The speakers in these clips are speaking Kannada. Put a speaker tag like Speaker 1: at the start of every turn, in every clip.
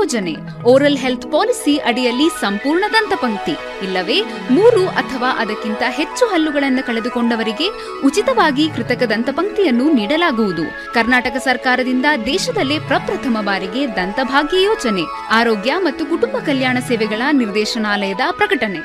Speaker 1: ಯೋಜನೆ ಓರಲ್ ಹೆಲ್ತ್ ಪಾಲಿಸಿ ಅಡಿಯಲ್ಲಿ ಸಂಪೂರ್ಣ ದಂತಪಂಕ್ತಿ ಇಲ್ಲವೇ ಮೂರು ಅಥವಾ ಅದಕ್ಕಿಂತ ಹೆಚ್ಚು ಹಲ್ಲುಗಳನ್ನು ಕಳೆದುಕೊಂಡವರಿಗೆ ಉಚಿತವಾಗಿ ಕೃತಕ ದಂತಪಂಕ್ತಿಯನ್ನು ನೀಡಲಾಗುವುದು ಕರ್ನಾಟಕ ಸರ್ಕಾರದಿಂದ ದೇಶದಲ್ಲೇ ಪ್ರಪ್ರಥಮ ಬಾರಿಗೆ ದಂತಭಾಗ್ಯ ಯೋಜನೆ ಆರೋಗ್ಯ ಮತ್ತು ಕುಟುಂಬ ಕಲ್ಯಾಣ ಸೇವೆಗಳ ನಿರ್ದೇಶನಾಲಯದ ಪ್ರಕಟಣೆ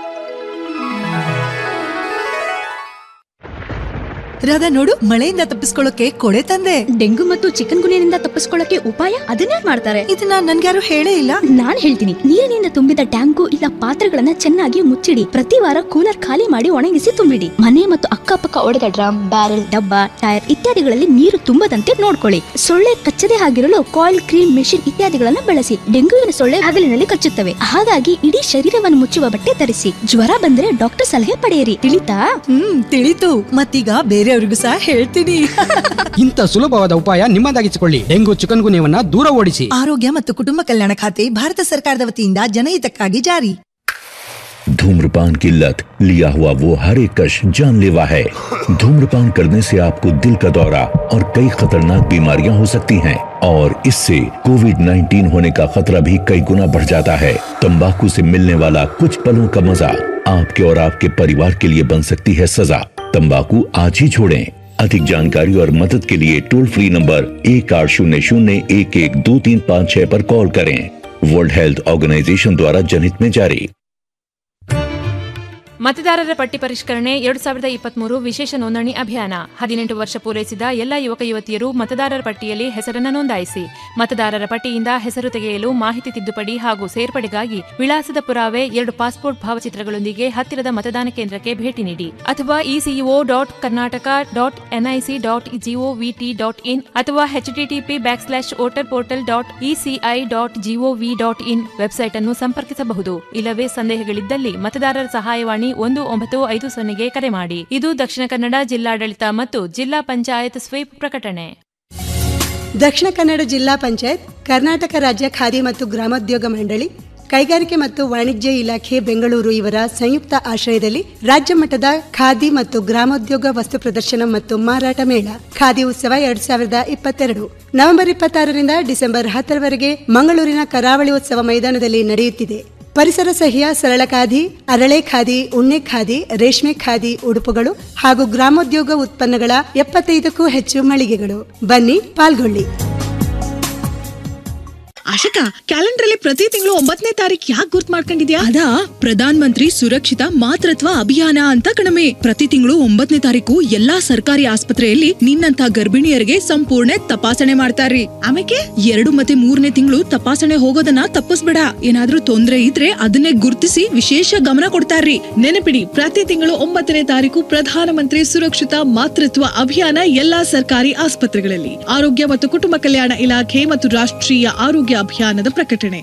Speaker 2: ರಾಧಾ ನೋಡು ಮಳೆಯಿಂದ ತಪ್ಪಿಸ್ಕೊಳ್ಳೋಕೆ ಕೊಡೆ ತಂದೆ
Speaker 3: ಡೆಂಗು ಮತ್ತು ಚಿಕನ್ ಗುನಿಯಿಂದ ತಪ್ಪಿಸ್ಕೊಳ್ಳಕ್ಕೆ ಉಪಾಯ ಅದನ್ನೇ ಮಾಡ್ತಾರೆ
Speaker 2: ಇದನ್ನ ನನ್ಗ್ಯಾರು ಹೇಳೇ ಇಲ್ಲ
Speaker 3: ನಾನ್ ಹೇಳ್ತೀನಿ ನೀರಿನಿಂದ ತುಂಬಿದ ಟ್ಯಾಂಕು ಇಲ್ಲ ಪಾತ್ರೆಗಳನ್ನ ಚೆನ್ನಾಗಿ ಮುಚ್ಚಿಡಿ ಪ್ರತಿ ವಾರ ಕೂಲರ್ ಖಾಲಿ ಮಾಡಿ ಒಣಗಿಸಿ ತುಂಬಿಡಿ ಮನೆ ಮತ್ತು ಅಕ್ಕಪಕ್ಕ ಒಡೆದ ಡ್ರಮ್ ಬ್ಯಾರೆಲ್ ಡಬ್ಬ ಟೈರ್ ಇತ್ಯಾದಿಗಳಲ್ಲಿ ನೀರು ತುಂಬದಂತೆ ನೋಡ್ಕೊಳ್ಳಿ ಸೊಳ್ಳೆ ಕಚ್ಚದೆ ಆಗಿರಲು ಕಾಯಿಲ್ ಕ್ರೀಮ್ ಮೆಷಿನ್ ಇತ್ಯಾದಿಗಳನ್ನ ಬಳಸಿ ಡೆಂಗುವಿನ ಸೊಳ್ಳೆ ಹಗಲಿನಲ್ಲಿ ಕಚ್ಚುತ್ತವೆ ಹಾಗಾಗಿ ಇಡೀ ಶರೀರವನ್ನು ಮುಚ್ಚುವ ಬಟ್ಟೆ ಧರಿಸಿ ಜ್ವರ ಬಂದ್ರೆ ಡಾಕ್ಟರ್ ಸಲಹೆ ಪಡೆಯಿರಿ ತಿಳಿತಾ
Speaker 2: ಹ್ಮ್ ತಿಳಿತು ಮತ್ತೀಗ ಬೇರೆಯವ್ರಿಗೂ ಸಹ ಹೇಳ್ತೀನಿ
Speaker 4: ಇಂಥ ಸುಲಭವಾದ ಉಪಾಯ ನಿಮ್ಮದಾಗಿಸಿಕೊಳ್ಳಿ ಡೆಂಗು ಚಿಕನ್ ಗುನ್ಯವನ್ನ ದೂರ ಓಡಿಸಿ
Speaker 2: ಆರೋಗ್ಯ ಮತ್ತು ಕುಟುಂಬ ಕಲ್ಯಾಣ ಖಾತೆ ಭಾರತ ಸರ್ಕಾರದ ವತಿಯಿಂದ ಜನಹಿತಕ್ಕಾಗಿ ಜಾರಿ
Speaker 5: धूम्रपान की लत लिया हुआ वो हर एक कश जानलेवा है धूम्रपान करने से आपको दिल का दौरा और कई खतरनाक बीमारियां हो सकती हैं और इससे कोविड 19 होने का खतरा भी कई गुना बढ़ जाता है तंबाकू से मिलने वाला कुछ पलों का मजा आपके और आपके परिवार के लिए बन सकती है सजा तंबाकू आज ही छोड़ें अधिक जानकारी और मदद के लिए टोल फ्री नंबर एक आठ शून्य शून्य एक एक दो तीन पाँच छह पर कॉल करें वर्ल्ड हेल्थ ऑर्गेनाइजेशन द्वारा जनहित में जारी
Speaker 6: ಮತದಾರರ ಪಟ್ಟಿ ಪರಿಷ್ಕರಣೆ ಎರಡು ಸಾವಿರದ ಇಪ್ಪತ್ಮೂರು ವಿಶೇಷ ನೋಂದಣಿ ಅಭಿಯಾನ ಹದಿನೆಂಟು ವರ್ಷ ಪೂರೈಸಿದ ಎಲ್ಲ ಯುವಕ ಯುವತಿಯರು ಮತದಾರರ ಪಟ್ಟಿಯಲ್ಲಿ ಹೆಸರನ್ನು ನೋಂದಾಯಿಸಿ ಮತದಾರರ ಪಟ್ಟಿಯಿಂದ ಹೆಸರು ತೆಗೆಯಲು ಮಾಹಿತಿ ತಿದ್ದುಪಡಿ ಹಾಗೂ ಸೇರ್ಪಡೆಗಾಗಿ ವಿಳಾಸದ ಪುರಾವೆ ಎರಡು ಪಾಸ್ಪೋರ್ಟ್ ಭಾವಚಿತ್ರಗಳೊಂದಿಗೆ ಹತ್ತಿರದ ಮತದಾನ ಕೇಂದ್ರಕ್ಕೆ ಭೇಟಿ ನೀಡಿ ಅಥವಾ ECO dot Karnataka dot NIC dot GOVT dot in ಅಥವಾ HTTP back slash voter portal dot ECI dot GOV dot in website ಅನ್ನು ಸಂಪರ್ಕಿಸಬಹುದು ಇಲ್ಲವೇ ಸಂದೇಹಗಳಿದ್ದಲ್ಲಿ ಮತದಾರರ ಸಹಾಯವಾಣಿ ಒಂದು ಒಂಬತ್ತು ಐದು ಸೊನ್ನೆಗೆ ಕರೆ ಮಾಡಿ ಇದು ದಕ್ಷಿಣ ಕನ್ನಡ ಜಿಲ್ಲಾಡಳಿತ ಮತ್ತು ಜಿಲ್ಲಾ ಪಂಚಾಯತ್ ಸ್ವೀಪ್ ಪ್ರಕಟಣೆ
Speaker 7: ದಕ್ಷಿಣ ಕನ್ನಡ ಜಿಲ್ಲಾ ಪಂಚಾಯತ್ ಕರ್ನಾಟಕ ರಾಜ್ಯ ಖಾದಿ ಮತ್ತು ಗ್ರಾಮೋದ್ಯೋಗ ಮಂಡಳಿ ಕೈಗಾರಿಕೆ ಮತ್ತು ವಾಣಿಜ್ಯ ಇಲಾಖೆ ಬೆಂಗಳೂರು ಇವರ ಸಂಯುಕ್ತ ಆಶ್ರಯದಲ್ಲಿ ರಾಜ್ಯ ಮಟ್ಟದ ಖಾದಿ ಮತ್ತು ಗ್ರಾಮೋದ್ಯೋಗ ವಸ್ತು ಪ್ರದರ್ಶನ ಮತ್ತು ಮಾರಾಟ ಮೇಳ ಖಾದಿ ಉತ್ಸವ ಎರಡ್ ಸಾವಿರದ ಇಪ್ಪತ್ತೆರಡು ನವೆಂಬರ್ ಇಪ್ಪತ್ತಾರರಿಂದ ಡಿಸೆಂಬರ್ ಹತ್ತರವರೆಗೆ ಮಂಗಳೂರಿನ ಕರಾವಳಿ ಉತ್ಸವ ಮೈದಾನದಲ್ಲಿ ನಡೆಯುತ್ತಿದೆ ಪರಿಸರ ಸಹಿಯ ಸರಳ ಖಾದಿ ಅರಳೆ ಖಾದಿ ಉಣ್ಣೆ ಖಾದಿ ರೇಷ್ಮೆ ಖಾದಿ ಉಡುಪುಗಳು ಹಾಗೂ ಗ್ರಾಮೋದ್ಯೋಗ ಉತ್ಪನ್ನಗಳ ಎಪ್ಪತ್ತೈದಕ್ಕೂ ಹೆಚ್ಚು ಮಳಿಗೆಗಳು ಬನ್ನಿ ಪಾಲ್ಗೊಳ್ಳಿ
Speaker 8: ಆಶಕಾ ಕ್ಯಾಲೆಂಡರ್ ಅಲ್ಲಿ ಪ್ರತಿ ತಿಂಗಳು ಒಂಬತ್ತನೇ ತಾರೀಕು ಯಾಕೆ ಗುರ್ತ್ ಮಾಡ್ಕೊಂಡಿದ್ಯಾ ಅದಾ ಪ್ರಧಾನ್ ಮಂತ್ರಿ ಸುರಕ್ಷಿತ ಮಾತೃತ್ವ ಅಭಿಯಾನ ಅಂತ ಕಣಮೆ ಪ್ರತಿ ತಿಂಗಳು ಒಂಬತ್ತನೇ ತಾರೀಕು ಎಲ್ಲಾ ಸರ್ಕಾರಿ ಆಸ್ಪತ್ರೆಯಲ್ಲಿ ನಿನ್ನಂತ ಗರ್ಭಿಣಿಯರಿಗೆ ಸಂಪೂರ್ಣ ತಪಾಸಣೆ ಮಾಡ್ತಾರ್ರಿ ಆಮೇಲೆ ಎರಡು ಮತ್ತೆ ಮೂರನೇ ತಿಂಗಳು ತಪಾಸಣೆ ಹೋಗೋದನ್ನ ತಪ್ಪಿಸ್ಬೇಡ ಏನಾದ್ರೂ ತೊಂದ್ರೆ ಇದ್ರೆ ಅದನ್ನೇ ಗುರ್ತಿಸಿ ವಿಶೇಷ ಗಮನ ಕೊಡ್ತಾರ್ರಿ ನೆನಪಿಡಿ ಪ್ರತಿ ತಿಂಗಳು ಒಂಬತ್ತನೇ ತಾರೀಕು ಪ್ರಧಾನಮಂತ್ರಿ ಸುರಕ್ಷಿತ ಮಾತೃತ್ವ ಅಭಿಯಾನ ಎಲ್ಲಾ ಸರ್ಕಾರಿ ಆಸ್ಪತ್ರೆಗಳಲ್ಲಿ ಆರೋಗ್ಯ ಮತ್ತು ಕುಟುಂಬ ಕಲ್ಯಾಣ ಇಲಾಖೆ ಮತ್ತು ರಾಷ್ಟ್ರೀಯ ಆರೋಗ್ಯ ಅಭಿಯಾನದ ಪ್ರಕಟಣೆ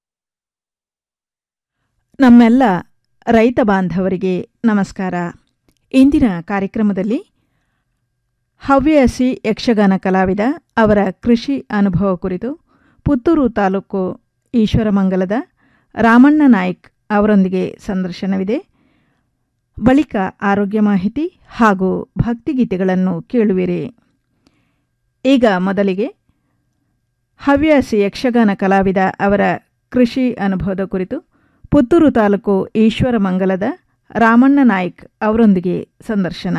Speaker 9: ನಮ್ಮೆಲ್ಲ ರೈತ ಬಾಂಧವರಿಗೆ ನಮಸ್ಕಾರ ಇಂದಿನ ಕಾರ್ಯಕ್ರಮದಲ್ಲಿ ಹವ್ಯಾಸಿ ಯಕ್ಷಗಾನ ಕಲಾವಿದ ಅವರ ಕೃಷಿ ಅನುಭವ ಕುರಿತು ಪುತ್ತೂರು ತಾಲೂಕು ಈಶ್ವರಮಂಗಲದ ರಾಮಣ್ಣ ನಾಯ್ಕ್ ಅವರೊಂದಿಗೆ ಸಂದರ್ಶನವಿದೆ ಬಳಿಕ ಆರೋಗ್ಯ ಮಾಹಿತಿ ಹಾಗೂ ಭಕ್ತಿಗೀತೆಗಳನ್ನು ಕೇಳುವಿರಿ ಈಗ ಮೊದಲಿಗೆ ಹವ್ಯಾಸಿ ಯಕ್ಷಗಾನ ಕಲಾವಿದ ಅವರ ಕೃಷಿ ಅನುಭವದ ಕುರಿತು ಪುತ್ತೂರು ತಾಲೂಕು ಈಶ್ವರಮಂಗಲದ ರಾಮಣ್ಣ ನಾಯ್ಕ್ ಅವರೊಂದಿಗೆ ಸಂದರ್ಶನ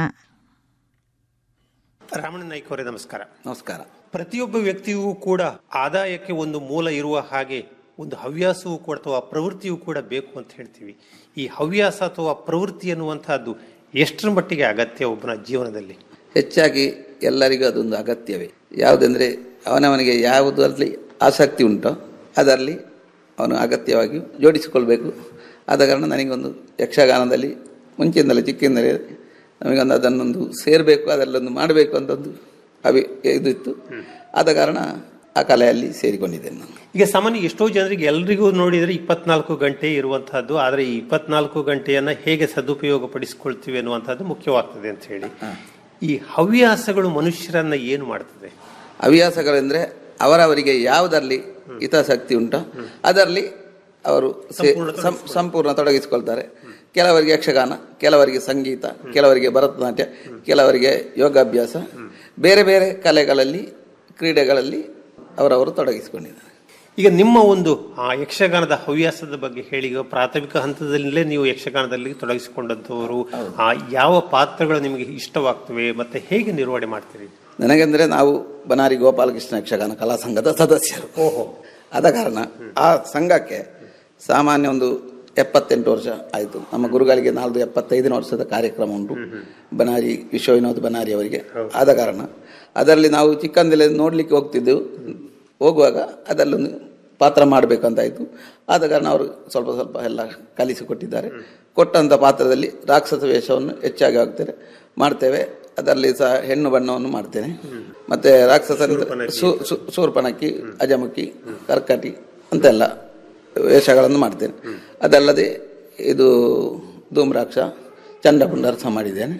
Speaker 10: ರಾಮಣ್ಣ ನಾಯ್ಕ ಅವರೇ ನಮಸ್ಕಾರ
Speaker 11: ನಮಸ್ಕಾರ
Speaker 10: ಪ್ರತಿಯೊಬ್ಬ ವ್ಯಕ್ತಿಗೂ ಕೂಡ ಆದಾಯಕ್ಕೆ ಒಂದು ಮೂಲ ಇರುವ ಹಾಗೆ ಒಂದು ಹವ್ಯಾಸವೂ ಕೂಡ ಅಥವಾ ಪ್ರವೃತ್ತಿಯೂ ಕೂಡ ಬೇಕು ಅಂತ ಹೇಳ್ತೀವಿ ಈ ಹವ್ಯಾಸ ಅಥವಾ ಪ್ರವೃತ್ತಿ ಅನ್ನುವಂತಹದ್ದು ಎಷ್ಟರ ಮಟ್ಟಿಗೆ ಅಗತ್ಯ ಒಬ್ಬನ ಜೀವನದಲ್ಲಿ
Speaker 11: ಹೆಚ್ಚಾಗಿ ಎಲ್ಲರಿಗೂ ಅದೊಂದು ಅಗತ್ಯವೇ ಯಾವುದೆಂದರೆ ಅವನವನಿಗೆ ಯಾವುದರಲ್ಲಿ ಆಸಕ್ತಿ ಉಂಟೋ ಅದರಲ್ಲಿ ಅವನು ಅಗತ್ಯವಾಗಿ ಜೋಡಿಸಿಕೊಳ್ಬೇಕು ಆದ ಕಾರಣ ನನಗೊಂದು ಯಕ್ಷಗಾನದಲ್ಲಿ ಮುಂಚಿನಿಂದಲೇ ಚಿಕ್ಕಿಂದಲೇ ನಮಗೊಂದು ಅದನ್ನೊಂದು ಸೇರಬೇಕು ಅದರಲ್ಲೊಂದು ಮಾಡಬೇಕು ಅಂತ ಒಂದು ಅಭಿ ಇದಿತ್ತು ಆದ ಕಾರಣ ಆ ಕಲೆಯಲ್ಲಿ ಸೇರಿಕೊಂಡಿದ್ದೇನೆ ನಾನು
Speaker 10: ಈಗ ಸಾಮಾನ್ಯ ಎಷ್ಟೋ ಜನರಿಗೆ ಎಲ್ರಿಗೂ ನೋಡಿದರೆ ಇಪ್ಪತ್ನಾಲ್ಕು ಗಂಟೆ ಇರುವಂತಹದ್ದು ಆದರೆ ಈ ಇಪ್ಪತ್ನಾಲ್ಕು ಗಂಟೆಯನ್ನ ಹೇಗೆ ಸದುಪಯೋಗ ಪಡಿಸಿಕೊಳ್ತೀವಿ ಅನ್ನುವಂಥದ್ದು ಮುಖ್ಯವಾಗ್ತದೆ ಅಂತ ಹೇಳಿ ಈ ಹವ್ಯಾಸಗಳು ಮನುಷ್ಯರನ್ನ ಏನು ಮಾಡ್ತದೆ
Speaker 11: ಹವ್ಯಾಸಗಳೆಂದರೆ ಅವರವರಿಗೆ ಯಾವುದರಲ್ಲಿ ಹಿತಾಸಕ್ತಿ ಉಂಟೋ ಅದರಲ್ಲಿ ಅವರು ಸೇ- ಸಂ- ಸಂಪೂರ್ಣ ತೊಡಗಿಸಿಕೊಳ್ತಾರೆ ಕೆಲವರಿಗೆ ಯಕ್ಷಗಾನ ಕೆಲವರಿಗೆ ಸಂಗೀತ ಕೆಲವರಿಗೆ ಭರತನಾಟ್ಯ ಕೆಲವರಿಗೆ ಯೋಗಾಭ್ಯಾಸ ಬೇರೆ ಬೇರೆ ಕಲೆಗಳಲ್ಲಿ ಕ್ರೀಡೆಗಳಲ್ಲಿ ಅವರವರು ತೊಡಗಿಸಿಕೊಂಡಿದ್ದಾರೆ
Speaker 10: ಈಗ ನಿಮ್ಮ ಒಂದು ಆ ಯಕ್ಷಗಾನದ ಹವ್ಯಾಸದ ಬಗ್ಗೆ ಹೇಳಿ ಈಗ ಪ್ರಾಥಮಿಕ ಹಂತದಲ್ಲೇ ನೀವು ಯಕ್ಷಗಾನದಲ್ಲಿ ತೊಡಗಿಸಿಕೊಂಡಂತವರು ಆ ಯಾವ ಪಾತ್ರಗಳು ನಿಮಗೆ ಇಷ್ಟವಾಗ್ತವೆ ಮತ್ತೆ ಹೇಗೆ ನಿರ್ವಹಣೆ ಮಾಡ್ತೀರಿ
Speaker 11: ನನಗೆಂದ್ರೆ ನಾವು ಬನಾರಿ ಗೋಪಾಲಕೃಷ್ಣ ಯಕ್ಷಗಾನ ಕಲಾ ಸಂಘದ ಸದಸ್ಯರು
Speaker 10: ಓಹೋ
Speaker 11: ಆದ ಕಾರಣ ಆ ಸಂಘಕ್ಕೆ ಸಾಮಾನ್ಯ ಒಂದು ಎಪ್ಪತ್ತೆಂಟು ವರ್ಷ ಆಯಿತು ನಮ್ಮ ಗುರುಗಳಿಗೆ ನಾಲ್ದು ಎಪ್ಪತ್ತೈದನೇ ವರ್ಷದ ಕಾರ್ಯಕ್ರಮ ಉಂಟು ಬನಾರಿ ವಿಶ್ವ ವಿನೋದ್ ಬನಾರಿ ಅವರಿಗೆ ಆದ ಕಾರಣ ಅದರಲ್ಲಿ ನಾವು ಚಿಕ್ಕಂದಿಲೆ ನೋಡಲಿಕ್ಕೆ ಹೋಗ್ತಿದ್ದೆವು ಹೋಗುವಾಗ ಅದರಲ್ಲೊಂದು ಪಾತ್ರ ಮಾಡಬೇಕಂತಾಯಿತು ಆದ ಕಾರಣ ಅವರು ಸ್ವಲ್ಪ ಸ್ವಲ್ಪ ಎಲ್ಲ ಕಲಿಸಿಕೊಟ್ಟಿದ್ದಾರೆ ಕೊಟ್ಟಂಥ ಪಾತ್ರದಲ್ಲಿ ರಾಕ್ಷಸ ವೇಷವನ್ನು ಹೆಚ್ಚಾಗಿ ಹಾಕ್ತೇವೆ ಮಾಡ್ತೇವೆ ಅದರಲ್ಲಿ ಸಹ ಹೆಣ್ಣು ಬಣ್ಣವನ್ನು ಮಾಡ್ತೇನೆ ಮತ್ತೆ ರಾಕ್ಷಸ ಸೂರ್ಪಣಕ್ಕಿ ಅಜಮುಖಿ ಕರ್ಕಟಿ ಅಂತೆಲ್ಲ ವೇಷಗಳನ್ನು ಮಾಡ್ತೇನೆ ಅದಲ್ಲದೆ ಇದು ಧೂಮ್ರಾಕ್ಷ ಚಂಡಪುಂಡರ್ ಸಹ ಮಾಡಿದ್ದೇನೆ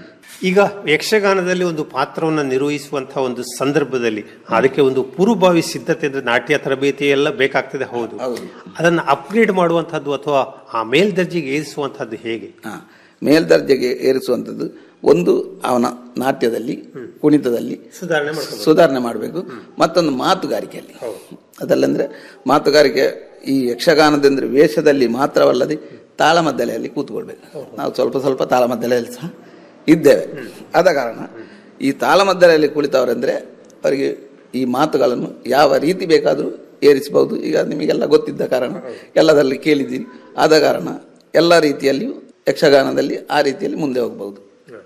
Speaker 10: ಈಗ ಯಕ್ಷಗಾನದಲ್ಲಿ ಒಂದು ಪಾತ್ರವನ್ನು ನಿರ್ವಹಿಸುವಂತಹ ಒಂದು ಸಂದರ್ಭದಲ್ಲಿ ಅದಕ್ಕೆ ಒಂದು ಪೂರ್ವಭಾವಿ ಸಿದ್ಧತೆ ಅಂದ್ರೆ ನಾಟ್ಯ ತರಬೇತಿ ಎಲ್ಲ ಬೇಕಾಗ್ತದೆ ಹೌದು ಅದನ್ನ ಅಪ್ಗ್ರೇಡ್ ಮಾಡುವಂತಹದ್ದು ಅಥವಾ ಆ ಮೇಲ್ದರ್ಜೆಗೆ ಏರಿಸುವಂತಹದ್ದು ಹೇಗೆ
Speaker 11: ಹಾ ಮೇಲ್ದರ್ಜೆಗೆ ಏರಿಸುವಂಥದ್ದು ಒಂದು ಅವನ ನಾಟ್ಯದಲ್ಲಿ ಕುಣಿತದಲ್ಲಿ
Speaker 10: ಸುಧಾರಣೆ ಮಾಡ್ಕೊಂಡು
Speaker 11: ಸುಧಾರಣೆ ಮಾಡಬೇಕು ಮತ್ತೊಂದು ಮಾತುಗಾರಿಕೆಯಲ್ಲಿ ಅದಲ್ಲಂದ್ರೆ ಮಾತುಗಾರಿಕೆ ಈ ಯಕ್ಷಗಾನದಂದ್ರೆ ವೇಷದಲ್ಲಿ ಮಾತ್ರವಲ್ಲದೆ ತಾಳಮದ್ದಲೆಯಲ್ಲಿ ಕೂತ್ಕೊಳ್ಬೇಕು ನಾವು ಸ್ವಲ್ಪ ಸ್ವಲ್ಪ ತಾಳಮದ್ದಲೆಯಲ್ಲಿ ಸಹ ಇದ್ದೇವೆ ಆದ ಕಾರಣ ಈ ತಾಳಮದ್ದಲೆಯಲ್ಲಿ ಕುಳಿತವರೆಂದ್ರೆ ಅವರಿಗೆ ಈ ಮಾತುಗಳನ್ನು ಯಾವ ರೀತಿ ಬೇಕಾದರೂ ಏರಿಸಬಹುದು ಈಗ ನಿಮಗೆಲ್ಲ ಗೊತ್ತಿದ್ದ ಕಾರಣ ಎಲ್ಲದರಲ್ಲಿ ಕೇಳಿದ್ದೀರಿ ಆದ ಕಾರಣ ಎಲ್ಲ ರೀತಿಯಲ್ಲಿಯೂ ಯಕ್ಷಗಾನದಲ್ಲಿ ಆ ರೀತಿಯಲ್ಲಿ ಮುಂದೆ ಹೋಗಬಹುದು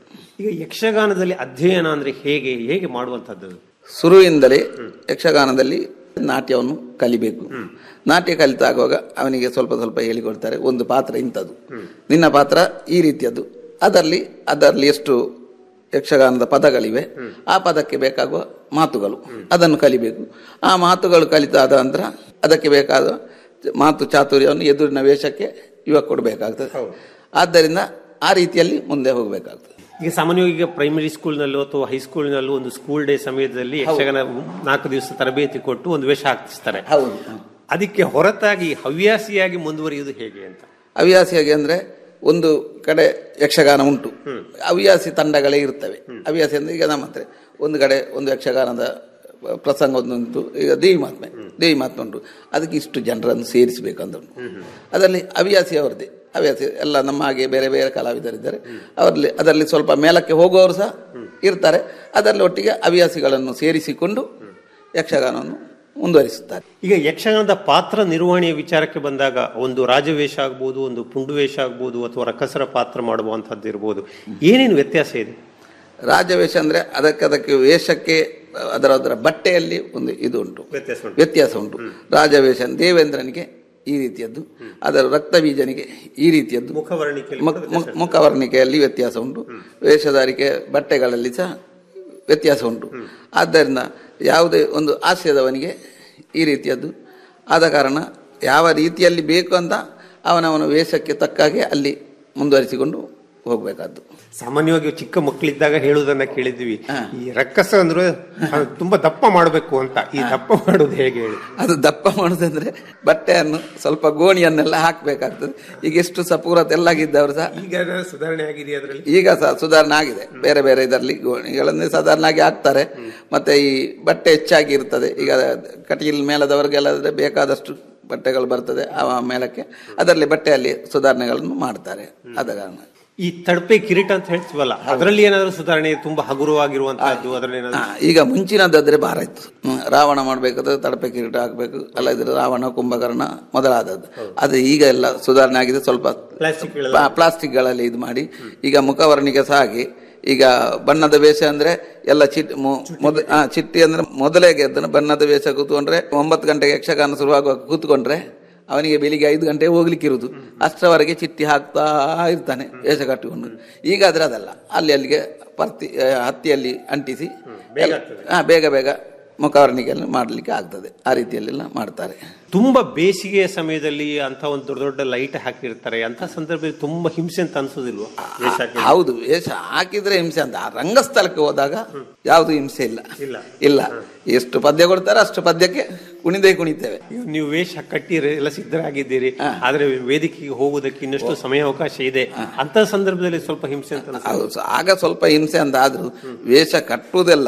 Speaker 10: ಈಗ ಯಕ್ಷಗಾನದಲ್ಲಿ ಅಧ್ಯಯನ ಅಂದ್ರೆ ಹೇಗೆ ಹೇಗೆ ಮಾಡುವಂತಹದ್ದು
Speaker 11: ಶುರುವಿಂದಲೇ ಯಕ್ಷಗಾನದಲ್ಲಿ ನಾಟ್ಯವನ್ನು ಕಲಿಬೇಕು ನಾಟ್ಯ ಕಲಿತಾಗುವಾಗ ಅವನಿಗೆ ಸ್ವಲ್ಪ ಸ್ವಲ್ಪ ಹೇಳಿಕೊಡ್ತಾರೆ ಒಂದು ಪಾತ್ರ ಇಂಥದ್ದು ನಿನ್ನ ಪಾತ್ರ ಈ ರೀತಿಯದ್ದು ಅದರಲ್ಲಿ ಅದರಲ್ಲಿ ಎಷ್ಟು ಯಕ್ಷಗಾನದ ಪದಗಳಿವೆ ಆ ಪದಕ್ಕೆ ಬೇಕಾಗುವ ಮಾತುಗಳು ಅದನ್ನು ಕಲಿಬೇಕು ಆ ಮಾತುಗಳು ಕಲಿತಾದ ನಂತರ ಅದಕ್ಕೆ ಬೇಕಾದ ಮಾತು ಚಾತುರ್ಯವನ್ನು ಎದುರಿನ ವೇಷಕ್ಕೆ ಇವಾಗ ಕೊಡಬೇಕಾಗ್ತದೆ ಆದ್ದರಿಂದ ಆ ರೀತಿಯಲ್ಲಿ ಮುಂದೆ ಹೋಗಬೇಕಾಗ್ತದೆ
Speaker 10: ಈಗ ಸಾಮಾನ್ಯವಾಗಿ ಈಗ ಪ್ರೈಮರಿ ಸ್ಕೂಲ್ನಲ್ಲೂ ಅಥವಾ ಹೈಸ್ಕೂಲ್ನಲ್ಲೂ ಒಂದು ಸ್ಕೂಲ್ ಡೇ ಸಮಯದಲ್ಲಿ ಯಕ್ಷಗಾನ ನಾಲ್ಕು ದಿವಸ ತರಬೇತಿ ಕೊಟ್ಟು ಒಂದು ವೇಷ ಹಾಕಿಸ್ತಾರೆ
Speaker 11: ಹೌದು
Speaker 10: ಅದಕ್ಕೆ ಹೊರತಾಗಿ ಹವ್ಯಾಸಿಯಾಗಿ ಮುಂದುವರಿಯುವುದು ಹೇಗೆ ಅಂತ
Speaker 11: ಹವ್ಯಾಸಿಯಾಗಿ ಅಂದ್ರೆ ಒಂದು ಕಡೆ ಯಕ್ಷಗಾನ ಉಂಟು ಹವ್ಯಾಸಿ ತಂಡಗಳೇ ಇರ್ತವೆ ಹವ್ಯಾಸಿ ಅಂದ್ರೆ ಈಗ ನಮ್ಮ ಹತ್ರ ಒಂದು ಕಡೆ ಒಂದು ಯಕ್ಷಗಾನದ ಪ್ರಸಂಗ ಒಂದುಂಟು ಈಗ ದೇವಿ ಮಾತ್ಮೆ ದೇವಿ ಮಾತ್ಮೆ ಉಂಟು ಅದಕ್ಕೆ ಇಷ್ಟು ಜನರನ್ನು ಸೇರಿಸಬೇಕಂತ ಉಂಟು ಅದರಲ್ಲಿ ಹವ್ಯಾಸಿ ಅವರದೇ ಹವ್ಯಾಸಿ ಎಲ್ಲ ನಮ್ಮ ಹಾಗೆ ಬೇರೆ ಬೇರೆ ಕಲಾವಿದರಿದ್ದಾರೆ ಅವರಲ್ಲಿ ಅದರಲ್ಲಿ ಸ್ವಲ್ಪ ಮೇಲಕ್ಕೆ ಹೋಗುವವರು ಸಹ ಇರ್ತಾರೆ ಅದರಲ್ಲಿ ಒಟ್ಟಿಗೆ ಹವ್ಯಾಸಿಗಳನ್ನು ಸೇರಿಸಿಕೊಂಡು ಯಕ್ಷಗಾನವನ್ನು ಮುಂದುವರಿಸುತ್ತಾರೆ
Speaker 10: ಈಗ ಯಕ್ಷಗಾನದ ಪಾತ್ರ ನಿರ್ವಹಣೆಯ ವಿಚಾರಕ್ಕೆ ಬಂದಾಗ ಒಂದು ರಾಜವೇಷ ಆಗ್ಬೋದು ಒಂದು ಪುಂಡುವೇಷ ಆಗ್ಬೋದು ಅಥವಾ ರಕ್ಕಸರ ಪಾತ್ರ ಮಾಡುವಂತಹದ್ದು ಇರ್ಬೋದು ಏನೇನು ವ್ಯತ್ಯಾಸ ಇದೆ
Speaker 11: ರಾಜವೇಷ ಅಂದ್ರೆ ಅದಕ್ಕೆ ಅದಕ್ಕೆ ವೇಷಕ್ಕೆ ಅದರ ಅದರ ಬಟ್ಟೆಯಲ್ಲಿ ಒಂದು ಇದು ಉಂಟು
Speaker 10: ವ್ಯತ್ಯಾಸ ಉಂಟು.
Speaker 11: ವ್ಯತ್ಯಾಸ ಉಂಟು ರಾಜವೇಷ ದೇವೇಂದ್ರನಿಗೆ ಈ ರೀತಿಯದ್ದು ಅದರ ರಕ್ತಬೀಜನಿಗೆ ಈ ರೀತಿಯದ್ದು
Speaker 10: ಮುಖವರ್ಣಿಕೆಯಲ್ಲಿ
Speaker 11: ಮುಖ- ಮುಖ- ಮುಖವರ್ಣಿಕೆಯಲ್ಲಿ ವ್ಯತ್ಯಾಸ ಉಂಟು ವೇಷಧಾರಿಕೆ ಬಟ್ಟೆಗಳಲ್ಲಿ ಸಹ ವ್ಯತ್ಯಾಸ ಉಂಟು ಆದ್ದರಿಂದ ಯಾವುದೇ ಒಂದು ಹಾಸ್ಯದವನಿಗೆ ಈ ರೀತಿಯದ್ದು ಆದ ಕಾರಣ ಯಾವ ರೀತಿಯಲ್ಲಿ ಬೇಕು ಅಂತ ಅವನವನ ವೇಷಕ್ಕೆ ತಕ್ಕಾಗೆ ಅಲ್ಲಿ ಮುಂದುವರಿಸಿಕೊಂಡು ಹೋಗಬೇಕಾದ್ದು
Speaker 10: ಸಾಮಾನ್ಯವಾಗಿ ಚಿಕ್ಕ ಮಕ್ಕಳಿದ್ದಾಗ ಹೇಳುವುದನ್ನ ಕೇಳಿದ್ವಿ ಈ ರಕ್ಕಸ ಅಂದ್ರೆ ಅದು ತುಂಬಾ ದಪ್ಪ ಮಾಡಬೇಕು ಅಂತ ಈ ದಪ್ಪ ಮಾಡೋದು ಹೇಗೆ ಹೇಳಿ
Speaker 11: ಅದು ದಪ್ಪ ಮಾಡೋದಂದ್ರೆ ಬಟ್ಟೆಯನ್ನು ಸ್ವಲ್ಪ ಗೋಣಿಯನ್ನೆಲ್ಲ ಹಾಕಬೇಕಾಗ್ತದೆ ಈಗ ಎಷ್ಟು ಸಪೂರತೆಲ್ಲಾಗಿದ್ದವರು ಸಹ
Speaker 10: ಈಗ ಏನಾದ್ರು ಸುಧಾರಣೆ ಆಗಿದೆ ಅದರಲ್ಲಿ
Speaker 11: ಈಗ ಸಹ ಸುಧಾರಣೆ ಆಗಿದೆ ಬೇರೆ ಬೇರೆ ಇದರಲ್ಲಿ ಗೋಣಿಗಳನ್ನೇ ಸಾಧಾರಣವಾಗಿ ಹಾಕ್ತಾರೆ ಮತ್ತೆ ಈ ಬಟ್ಟೆ ಹೆಚ್ಚಾಗಿ ಇರ್ತದೆ ಈಗ ಕಟೀಲ್ ಮೇಲದವರಿಗೆಲ್ಲ ಆದ್ರೆ ಬೇಕಾದಷ್ಟು ಬಟ್ಟೆಗಳು ಬರ್ತದೆ ಆ ಮೇಲಕ್ಕೆ ಅದರಲ್ಲಿ ಬಟ್ಟೆಯಲ್ಲಿ ಸುಧಾರಣೆಗಳನ್ನು ಮಾಡ್ತಾರೆ ಆದ ಕಾರಣ
Speaker 10: ಈ ತಡಪೆ ಕಿರೀಟ ಅಂತ ಹೇಳ್ತೀವಲ್ಲ ಅದರಲ್ಲಿ ಏನಾದ್ರು ಸುಧಾರಣೆ ತುಂಬಾ ಹಗುರವಾಗಿರುವಂತಹದ್ದು ಅದರಲ್ಲಿ
Speaker 11: ಆ, ಈಗ ಮುಂಚಿನದ್ದಾದ್ರೆ ಭಾರ ಇತ್ತು ಹ್ಮ್, ರಾವಣ ಮಾಡ್ಬೇಕಾದ್ರೆ ತಡಪೆ ಕಿರೀಟ ಹಾಕ್ಬೇಕು ಅಲ್ಲ ಇದ್ರೆ ರಾವಣ ಕುಂಭಕರ್ಣ ಮೊದಲಾದದ್ದು ಅದು ಈಗ ಎಲ್ಲ ಸುಧಾರಣೆ ಆಗಿದೆ ಸ್ವಲ್ಪ
Speaker 10: ಪ್ಲಾಸ್ಟಿಕ್
Speaker 11: ಪ್ಲಾ- ಪ್ಲಾಸ್ಟಿಕ್ಗಳಲ್ಲಿ ಇದು ಮಾಡಿ ಈಗ ಮುಖವರ್ಣಿಗೆ ಸಹ ಹಾಗೆ ಈಗ ಬಣ್ಣದ ವೇಷ ಅಂದ್ರೆ ಎಲ್ಲ ಚಿಟ್ ಮೊ- ಮೊದ ಆ, ಚಿಟ್ಟಿ ಅಂದ್ರೆ ಮೊದಲೇ ಗೆದ್ದನು ಬಣ್ಣದ ವೇಷ ಕೂತ್ಕೊಂಡ್ರೆ ಒಂಬತ್ತು ಗಂಟೆಗೆ ಯಕ್ಷಗಾನ ಶುರುವಾಗುವಾಗ ಕೂತ್ಕೊಂಡ್ರೆ ಅವನಿಗೆ ಬೆಳಿಗ್ಗೆ ಐದು ಗಂಟೆ ಹೋಗ್ಲಿಕ್ಕೆ ಇರುದು ಅಷ್ಟರವರೆಗೆ ಚಿಟ್ಟಿ ಹಾಕ್ತಾ ಇರ್ತಾನೆ ವೇಷ ಕಟ್ಟಿಕೊಂಡು ಈಗ ಆದ್ರೆ ಅದಲ್ಲ ಅಲ್ಲಿ ಅಲ್ಲಿಗೆ ಪರ್ತಿ ಆ, ಹತ್ತಿಯಲ್ಲಿ ಅಂಟಿಸಿ ಎಲ್ಲ- ಹಾ ಬೇಗ ಬೇಗ ಮುಖವರ್ಣಿಕೆಯನ್ನು ಮಾಡಲಿಕ್ಕೆ ಆಗ್ತದೆ ಆ ರೀತಿಯಲ್ಲೆಲ್ಲ ಮಾಡ್ತಾರೆ
Speaker 10: ತುಂಬಾ ಬೇಸಿಗೆಯ ಸಮಯದಲ್ಲಿ ಅಂತ ಒಂದು ದೊಡ್ಡ ದೊಡ್ಡ ಲೈಟ್ ಹಾಕಿರ್ತಾರೆ ಅಂತ ಸಂದರ್ಭದಲ್ಲಿ ತುಂಬಾ ಹಿಂಸೆ ಅಂತ ಅನ್ಸೋದಿಲ್ವಾ ವೇಷ ಹಾಕಿ
Speaker 11: ಹೌದು ವೇಷ ಹಾಕಿದ್ರೆ ಹಿಂಸೆ ಅಂತ ಆ ರಂಗಸ್ಥಳಕ್ಕೆ ಹೋದಾಗ ಯಾವುದು ಹಿಂಸೆ ಇಲ್ಲ
Speaker 10: ಇಲ್ಲ.
Speaker 11: ಇಲ್ಲ ಎಷ್ಟು ಪದ್ಯ ಕೊಡ್ತಾರೆ ಅಷ್ಟು ಪದ್ಯಕ್ಕೆ ಕುಣಿದೇ ಕುಣಿತೇವೆ
Speaker 10: ಈಗ ನೀವು ವೇಷ ಕಟ್ಟಿರಿ ಎಲ್ಲ ಸಿದ್ಧರಾಗಿದ್ದೀರಿ ಆದ್ರೆ ವೇದಿಕೆಗೆ ಹೋಗುವುದಕ್ಕೆ ಇನ್ನಷ್ಟು ಸಮಯಾವಕಾಶ ಇದೆ ಅಂತ ಸಂದರ್ಭದಲ್ಲಿ ಸ್ವಲ್ಪ ಹಿಂಸೆ ಅಂತ ಅನ್ಸುತ್ತೆ.
Speaker 11: ಹೌದು, ಸೊ ಆಗ ಸ್ವಲ್ಪ ಹಿಂಸೆ ಅಂತ ಆದ್ರೂ ವೇಷ ಕಟ್ಟುವುದೆಲ್ಲ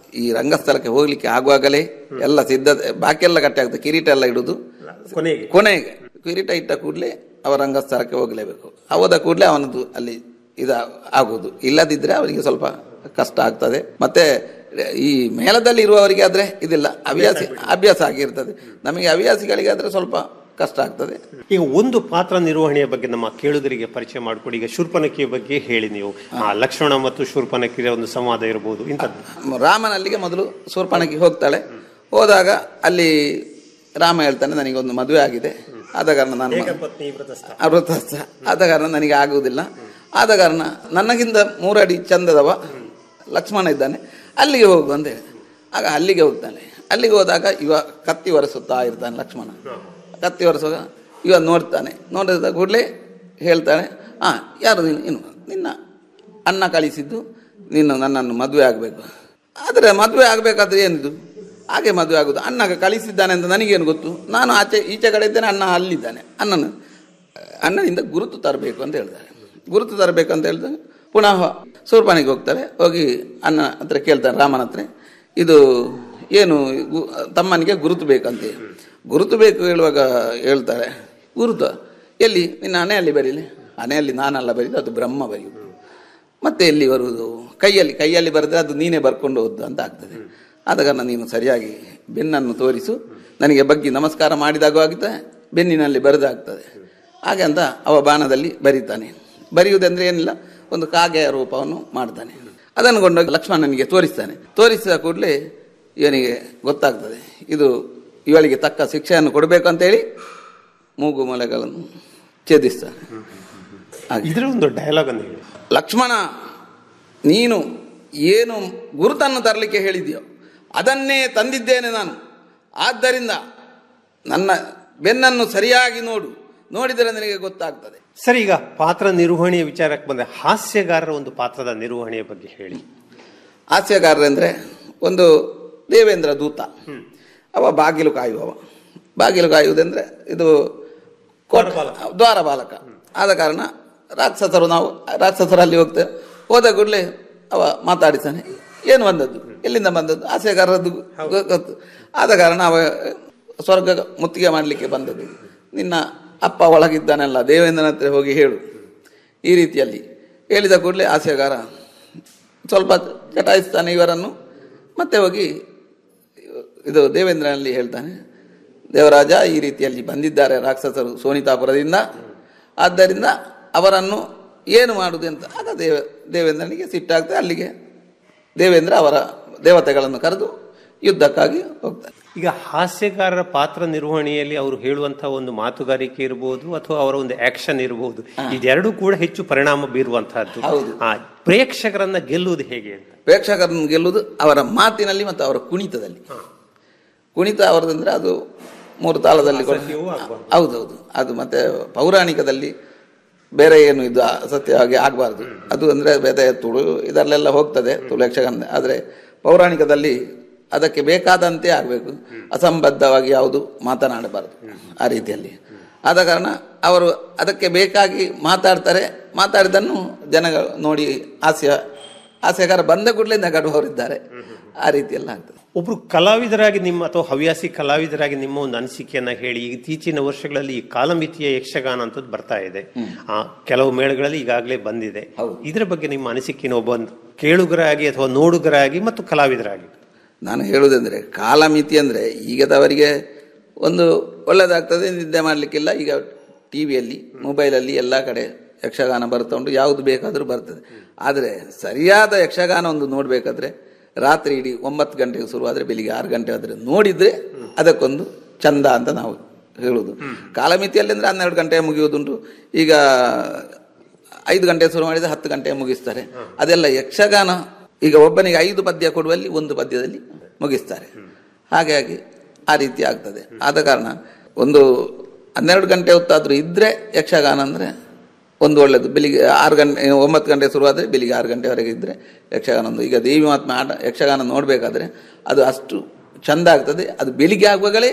Speaker 11: ಈ ರಂಗಸ್ಥಳಕ್ಕೆ ಹೋಗ್ಲಿಕ್ಕೆ ಆಗುವಾಗಲೇ ಎಲ್ಲ ಸಿದ್ಧತೆ ಬಾಕಿ ಎಲ್ಲ ಗಟ್ಟಿ ಆಗ್ತದೆ ಕಿರೀಟ ಎಲ್ಲ ಇಡುದು
Speaker 10: ಕೊನೆಗೆ
Speaker 11: ಕೊನೆಗೆ ಕಿರೀಟ ಇಟ್ಟ ಕೂಡಲೇ ಅವ ರಂಗಸ್ಥಳಕ್ಕೆ ಹೋಗಲೇಬೇಕು ಹೋದ ಕೂಡಲೇ ಅವನದು ಅಲ್ಲಿ ಇದ ಆಗುವುದು ಇಲ್ಲದಿದ್ರೆ ಅವರಿಗೆ ಸ್ವಲ್ಪ ಕಷ್ಟ ಆಗ್ತದೆ ಮತ್ತೆ ಈ ಮೇಳದಲ್ಲಿ ಇರುವವರಿಗೆ ಆದ್ರೆ ಇದಿಲ್ಲ ಹವ್ಯಾಸಿ ಅಭ್ಯಾಸ ಆಗಿರ್ತದೆ ನಮಗೆ ಹವ್ಯಾಸಿಗಳಿಗೆ ಆದ್ರೆ ಸ್ವಲ್ಪ ಕಷ್ಟ ಆಗ್ತದೆ
Speaker 10: ಈಗ ಒಂದು ಪಾತ್ರ ನಿರ್ವಹಣೆಯ ಬಗ್ಗೆ ನಮ್ಮ ಕೇಳುಗರಿಗೆ ಪರಿಚಯ ಮಾಡಿಕೊಡಿ ಈಗ ಶೂರ್ಪನಖಿಯ ಬಗ್ಗೆ ಹೇಳಿ ನೀವು ಆ, ಲಕ್ಷ್ಮಣ ಮತ್ತು ಶೂರ್ಪನಖಿಯ ಒಂದು ಸಂವಾದ ಇರಬಹುದು ಇಂಥದ್ದು
Speaker 11: ರಾಮನಲ್ಲಿಗೆ ಮೊದಲು ಶೂರ್ಪಣಕಿ ಹೋಗ್ತಾಳೆ ಹೋದಾಗ ಅಲ್ಲಿ ರಾಮ ಹೇಳ್ತಾನೆ ನನಗೊಂದು ಮದುವೆ ಆಗಿದೆ ಆದ ಕಾರಣ ನಾನು
Speaker 10: ಪತ್ನಿ ವ್ರತಸ್ಥ
Speaker 11: ಅಮೃತಸ್ಥ ಆದ ಕಾರಣ ನನಗೆ ಆಗುವುದಿಲ್ಲ ಆದ ಕಾರಣ ನನಗಿಂತ ಮೂರಡಿ ಚಂದದವ ಲಕ್ಷ್ಮಣ ಇದ್ದಾನೆ ಅಲ್ಲಿಗೆ ಹೋಗು ಅಂತ ಹೇಳಿ ಆಗ ಅಲ್ಲಿಗೆ ಹೋಗ್ತಾನೆ ಅಲ್ಲಿಗೆ ಹೋದಾಗ ಇವ ಕತ್ತಿ ಒರೆಸುತ್ತಾ ಇರ್ತಾನೆ ಲಕ್ಷ್ಮಣ ಕತ್ತಿ ಒರೆಸುವಾಗ ಇವ ನೋಡ್ತಾನೆ ನೋಡಿದ ಕೂಡಲೇ ಹೇಳ್ತಾನೆ ಆ ಯಾರು ನೀನು ಇನ್ನು ನಿನ್ನ ಅಣ್ಣ ಕಳಿಸಿದ್ದು ನೀನು ನನ್ನನ್ನು ಮದುವೆ ಆಗಬೇಕು ಆದರೆ ಮದುವೆ ಆಗಬೇಕಾದ್ರೆ ಏನಿದು ಹಾಗೆ ಮದುವೆ ಆಗುದು ಅಣ್ಣ ಕಳಿಸಿದ್ದಾನೆ ಅಂತ ನನಗೇನು ಗೊತ್ತು ನಾನು ಆಚೆ ಈಚೆ ಕಡೆ ಇದ್ದೇನೆ ಅಣ್ಣ ಅಲ್ಲಿದ್ದಾನೆ ಅಣ್ಣನ ಅಣ್ಣನಿಂದ ಗುರುತು ತರಬೇಕು ಅಂತ ಹೇಳ್ತಾರೆ ಗುರುತು ತರಬೇಕು ಅಂತ ಹೇಳಿದಾಗ ಪುನಃ ಸೂರ್ಪಾಣಿಗೆ ಹೋಗ್ತಾರೆ ಹೋಗಿ ಅಣ್ಣ ಹತ್ರ ಕೇಳ್ತಾರೆ ರಾಮನ ಹತ್ರ ಇದು ಏನು ಗು- ತಮ್ಮನಿಗೆ ಗುರುತು ಬೇಕಂತೆ ಗುರುತು ಬೇಕು ಹೇಳುವಾಗ ಹೇಳ್ತಾರೆ ಗುರುತು ಎಲ್ಲಿ ನಿನ್ನ ಹಣೆಯಲ್ಲಿ ಬರೀಲಿ ಹಣೆಯಲ್ಲಿ ನಾನಲ್ಲ ಬರೀದು ಅದು ಬ್ರಹ್ಮ ಬರೆಯುವುದು ಮತ್ತೆ ಎಲ್ಲಿ ಬರುವುದು ಕೈಯಲ್ಲಿ ಕೈಯಲ್ಲಿ ಬರೆದ್ರೆ ಅದು ನೀನೇ ಬರ್ಕೊಂಡು ಹೋದ್ದು ಅಂತ ಆಗ್ತದೆ ಆದ ಕಾರಣ ನೀನು ಸರಿಯಾಗಿ ಬೆನ್ನನ್ನು ತೋರಿಸು ನನಗೆ ಬಗ್ಗಿ ನಮಸ್ಕಾರ ಮಾಡಿದಾಗ ಆಗುತ್ತೆ ಬೆನ್ನಿನಲ್ಲಿ ಬರೆದಾಗ್ತದೆ ಹಾಗೆ ಅಂತ ಅವ ಬಾಣದಲ್ಲಿ ಬರೀತಾನೆ ಬರೆಯುವುದಂದ್ರೆ ಏನಿಲ್ಲ ಒಂದು ಕಾಗೆಯ ರೂಪವನ್ನು ಮಾಡ್ತಾನೆ ಅದನ್ನು ಕೊಂಡೋಗಿ ಲಕ್ಷ್ಮಣನಿಗೆ ತೋರಿಸ್ತಾನೆ ತೋರಿಸಿದ ಕೂಡಲೇ ಇವನಿಗೆ ಗೊತ್ತಾಗ್ತದೆ ಇದು ಇವಳಿಗೆ ತಕ್ಕ ಶಿಕ್ಷೆಯನ್ನು ಕೊಡಬೇಕು ಅಂತೇಳಿ ಮೂಗು ಮೊಲೆಗಳನ್ನು ಛೇದಿಸ್ತಾನೆ
Speaker 10: ಇದರ ಒಂದು ಡೈಲಾಗ್ ಅನ್ನು ಹೇಳಿ
Speaker 11: ಲಕ್ಷ್ಮಣ ನೀನು ಏನು ಗುರುತನ್ನು ತರಲಿಕ್ಕೆ ಹೇಳಿದೆಯೋ ಅದನ್ನೇ ತಂದಿದ್ದೇನೆ ನಾನು ಆದ್ದರಿಂದ ನನ್ನ ಬೆನ್ನನ್ನು ಸರಿಯಾಗಿ ನೋಡು ನೋಡಿದರೆ ನಿನಗೆ ಗೊತ್ತಾಗ್ತದೆ
Speaker 10: ಸರಿ ಈಗ ಪಾತ್ರ ನಿರ್ವಹಣೆಯ ವಿಚಾರಕ್ಕೆ ಬಂದ್ರೆ ಹಾಸ್ಯಗಾರರ ಒಂದು ಪಾತ್ರದ ನಿರ್ವಹಣೆಯ ಬಗ್ಗೆ ಹೇಳಿ
Speaker 11: ಹಾಸ್ಯಗಾರರೆಂದರೆ ಒಂದು ದೇವೇಂದ್ರ ದೂತ ಅವ ಬಾಗಿಲು ಕಾಯುವವ ಬಾಗಿಲು ಕಾಯುವುದೆಂದ್ರೆ ಇದು ಕೋಟ- ದ್ವಾರಪಾಲಕ ಆದ ಕಾರಣ ರಾಕ್ಷಸರು ನಾವು ರಾಕ್ಷಸರು ಅಲ್ಲಿ ಹೋಗ್ತೇವೆ ಹೋದ ಕೂಡಲೇ ಅವ ಮಾತಾಡಿತಾನೆ ಏನು ಬಂದದ್ದು ಎಲ್ಲಿಂದ ಬಂದದ್ದು ಹಾಸ್ಯಗಾರರದ್ದು ಗೊ- ಗೊತ್ತು ಆದ ಕಾರಣ ಅವ ಸ್ವರ್ಗ ಮುತ್ತಿಗೆ ಮಾಡಲಿಕ್ಕೆ ಬಂದದ್ದು ನಿನ್ನ ಅಪ್ಪ ಒಳಗಿದ್ದಾನಲ್ಲ ದೇವೇಂದ್ರನ ಹತ್ರ ಹೋಗಿ ಹೇಳು ಈ ರೀತಿಯಲ್ಲಿ ಹೇಳಿದ ಕೂಡಲೇ ಹಾಸ್ಯಗಾರ ಸ್ವಲ್ಪ ಚಟಾಯಿಸ್ತಾನೆ ಇವರನ್ನು ಮತ್ತೆ ಹೋಗಿ ಇದು ದೇವೇಂದ್ರನಲ್ಲಿ ಹೇಳ್ತಾನೆ ದೇವರಾಜ ಈ ರೀತಿಯಲ್ಲಿ ಬಂದಿದ್ದಾರೆ ರಾಕ್ಷಸರು ಸೋನಿತಾಪುರದಿಂದ ಆದ್ದರಿಂದ ಅವರನ್ನು ಏನು ಮಾಡುವುದು ಅಂತ ಆಗ ದೇವ ದೇವೇಂದ್ರನಿಗೆ ಸಿಟ್ಟಾಗ್ತದೆ ಅಲ್ಲಿಗೆ ದೇವೇಂದ್ರ ಅವರ ದೇವತೆಗಳನ್ನು ಕರೆದು ಯುದ್ಧಕ್ಕಾಗಿ ಹೋಗ್ತಾರೆ
Speaker 10: ಈಗ ಹಾಸ್ಯಗಾರರ ಪಾತ್ರ ನಿರ್ವಹಣೆಯಲ್ಲಿ ಅವರು ಹೇಳುವಂತಹ ಒಂದು ಮಾತುಗಾರಿಕೆ ಇರಬಹುದು ಅಥವಾ ಅವರ ಒಂದು ಆಕ್ಷನ್ ಇರಬಹುದು ಇದೆರಡೂ ಕೂಡ ಹೆಚ್ಚು ಪರಿಣಾಮ ಬೀರುವಂತಹದ್ದು ಆ ಪ್ರೇಕ್ಷಕರನ್ನ ಗೆಲ್ಲುವುದು ಹೇಗೆ ಅಂತ
Speaker 11: ಪ್ರೇಕ್ಷಕರನ್ನು ಗೆಲ್ಲುವುದು ಅವರ ಮಾತಿನಲ್ಲಿ ಮತ್ತು ಅವರ ಕುಣಿತದಲ್ಲಿ ಕುಣಿತ ಅವರದಂದ್ರೆ ಅದು ಮೂರು ತಾಳದಲ್ಲಿ ಕೂಡ ಹೌದೌದು ಅದು ಮತ್ತೆ ಪೌರಾಣಿಕದಲ್ಲಿ ಬೇರೆ ಏನು ಇದು ಸತ್ಯವಾಗಿ ಆಗಬಾರ್ದು ಅದು ಅಂದ್ರೆ ಬೇರೆ ತುಳು ಇದರಲ್ಲೆಲ್ಲ ಹೋಗ್ತದೆ ತುಳು ಯಕ್ಷಗಾನ ಆದರೆ ಪೌರಾಣಿಕದಲ್ಲಿ ಅದಕ್ಕೆ ಬೇಕಾದಂತೆ ಆಗಬೇಕು ಅಸಂಬದ್ಧವಾಗಿ ಯಾವುದು ಮಾತನಾಡಬಾರದು ಆ ರೀತಿಯಲ್ಲಿ ಆದ ಕಾರಣ ಅವರು ಅದಕ್ಕೆ ಬೇಕಾಗಿ ಮಾತಾಡ್ತಾರೆ ಮಾತಾಡಿದನ್ನು ಜನಗಳು ನೋಡಿ ಹಾಸ್ಯ ಹಾಸ್ಯಗಾರ ಬಂದ ಕೂಡಲೇ ನಗಡುವವರಿದ್ದಾರೆ ಆ ರೀತಿಯೆಲ್ಲ ಆಗ್ತದೆ
Speaker 10: ಒಬ್ರು ಕಲಾವಿದರಾಗಿ ನಿಮ್ಮ ಅಥವಾ ಹವ್ಯಾಸಿ ಕಲಾವಿದರಾಗಿ ನಿಮ್ಮ ಒಂದು ಅನಿಸಿಕೆಯನ್ನ ಹೇಳಿ ಇತ್ತೀಚಿನ ವರ್ಷಗಳಲ್ಲಿ ಈ ಕಾಲಮಿತಿಯ ಯಕ್ಷಗಾನ ಅಂತದ್ದು ಬರ್ತಾ ಇದೆ ಆ ಕೆಲವು ಮೇಳಗಳಲ್ಲಿ ಈಗಾಗಲೇ ಬಂದಿದೆ ಇದರ ಬಗ್ಗೆ ನಿಮ್ಮ ಅನಿಸಿಕೆನ ಒಬ್ಬ ಕೇಳುಗರಾಗಿ ಅಥವಾ ನೋಡುಗರಾಗಿ ಮತ್ತು ಕಲಾವಿದರಾಗಿ
Speaker 11: ನಾನು ಹೇಳುವುದಂದ್ರೆ ಕಾಲಮಿತಿ ಅಂದರೆ ಈಗದವರಿಗೆ ಒಂದು ಒಳ್ಳೆಯದಾಗ್ತದೆ ನಿದ್ದೆ ಮಾಡಲಿಕ್ಕಿಲ್ಲ ಈಗ ಟಿ ವಿಯಲ್ಲಿ ಮೊಬೈಲಲ್ಲಿ ಎಲ್ಲ ಕಡೆ ಯಕ್ಷಗಾನ ಬರ್ತಾ ಉಂಟು ಯಾವುದು ಬೇಕಾದರೂ ಬರ್ತದೆ ಆದರೆ ಸರಿಯಾದ ಯಕ್ಷಗಾನ ಒಂದು ನೋಡಬೇಕಾದ್ರೆ ರಾತ್ರಿ ಇಡೀ ಒಂಬತ್ತು ಗಂಟೆಗೆ ಶುರುವಾದರೆ ಬೆಳಿಗ್ಗೆ ಆರು ಗಂಟೆ ಆದರೆ ನೋಡಿದರೆ ಅದಕ್ಕೊಂದು ಚಂದ ಅಂತ ನಾವು ಹೇಳುವುದು ಕಾಲಮಿತಿಯಲ್ಲಿ ಅಂದರೆ ಹನ್ನೆರಡು ಗಂಟೆ ಮುಗಿಯುವುದುಂಟು ಈಗ ಐದು ಗಂಟೆ ಶುರು ಮಾಡಿದರೆ ಹತ್ತು ಗಂಟೆ ಮುಗಿಸ್ತಾರೆ ಅದೆಲ್ಲ ಯಕ್ಷಗಾನ ಈಗ ಒಬ್ಬನಿಗೆ ಐದು ಪದ್ಯ ಕೊಡುವಲ್ಲಿ ಒಂದು ಪದ್ಯದಲ್ಲಿ ಮುಗಿಸ್ತಾರೆ ಹಾಗಾಗಿ ಆ ರೀತಿ ಆಗ್ತದೆ ಆದ ಕಾರಣ ಒಂದು ಹನ್ನೆರಡು ಗಂಟೆ ಹೊತ್ತಾದರೂ ಇದ್ದರೆ ಯಕ್ಷಗಾನ ಅಂದರೆ ಒಂದು ಒಳ್ಳೆಯದು ಬೆಳಿಗ್ಗೆ ಆರು ಗಂಟೆ ಒಂಬತ್ತು ಗಂಟೆ ಶುರುವಾದರೆ ಬೆಳಿಗ್ಗೆ ಆರು ಗಂಟೆವರೆಗೆ ಇದ್ದರೆ ಯಕ್ಷಗಾನ ಒಂದು ಈಗ ದೇವಿ ಮಹಾತ್ಮ ಆಟ ಯಕ್ಷಗಾನ ನೋಡಬೇಕಾದ್ರೆ ಅದು ಅಷ್ಟು ಚಂದ ಆಗ್ತದೆ ಅದು ಬೆಳಿಗ್ಗೆ ಆಗುವಾಗಲೇ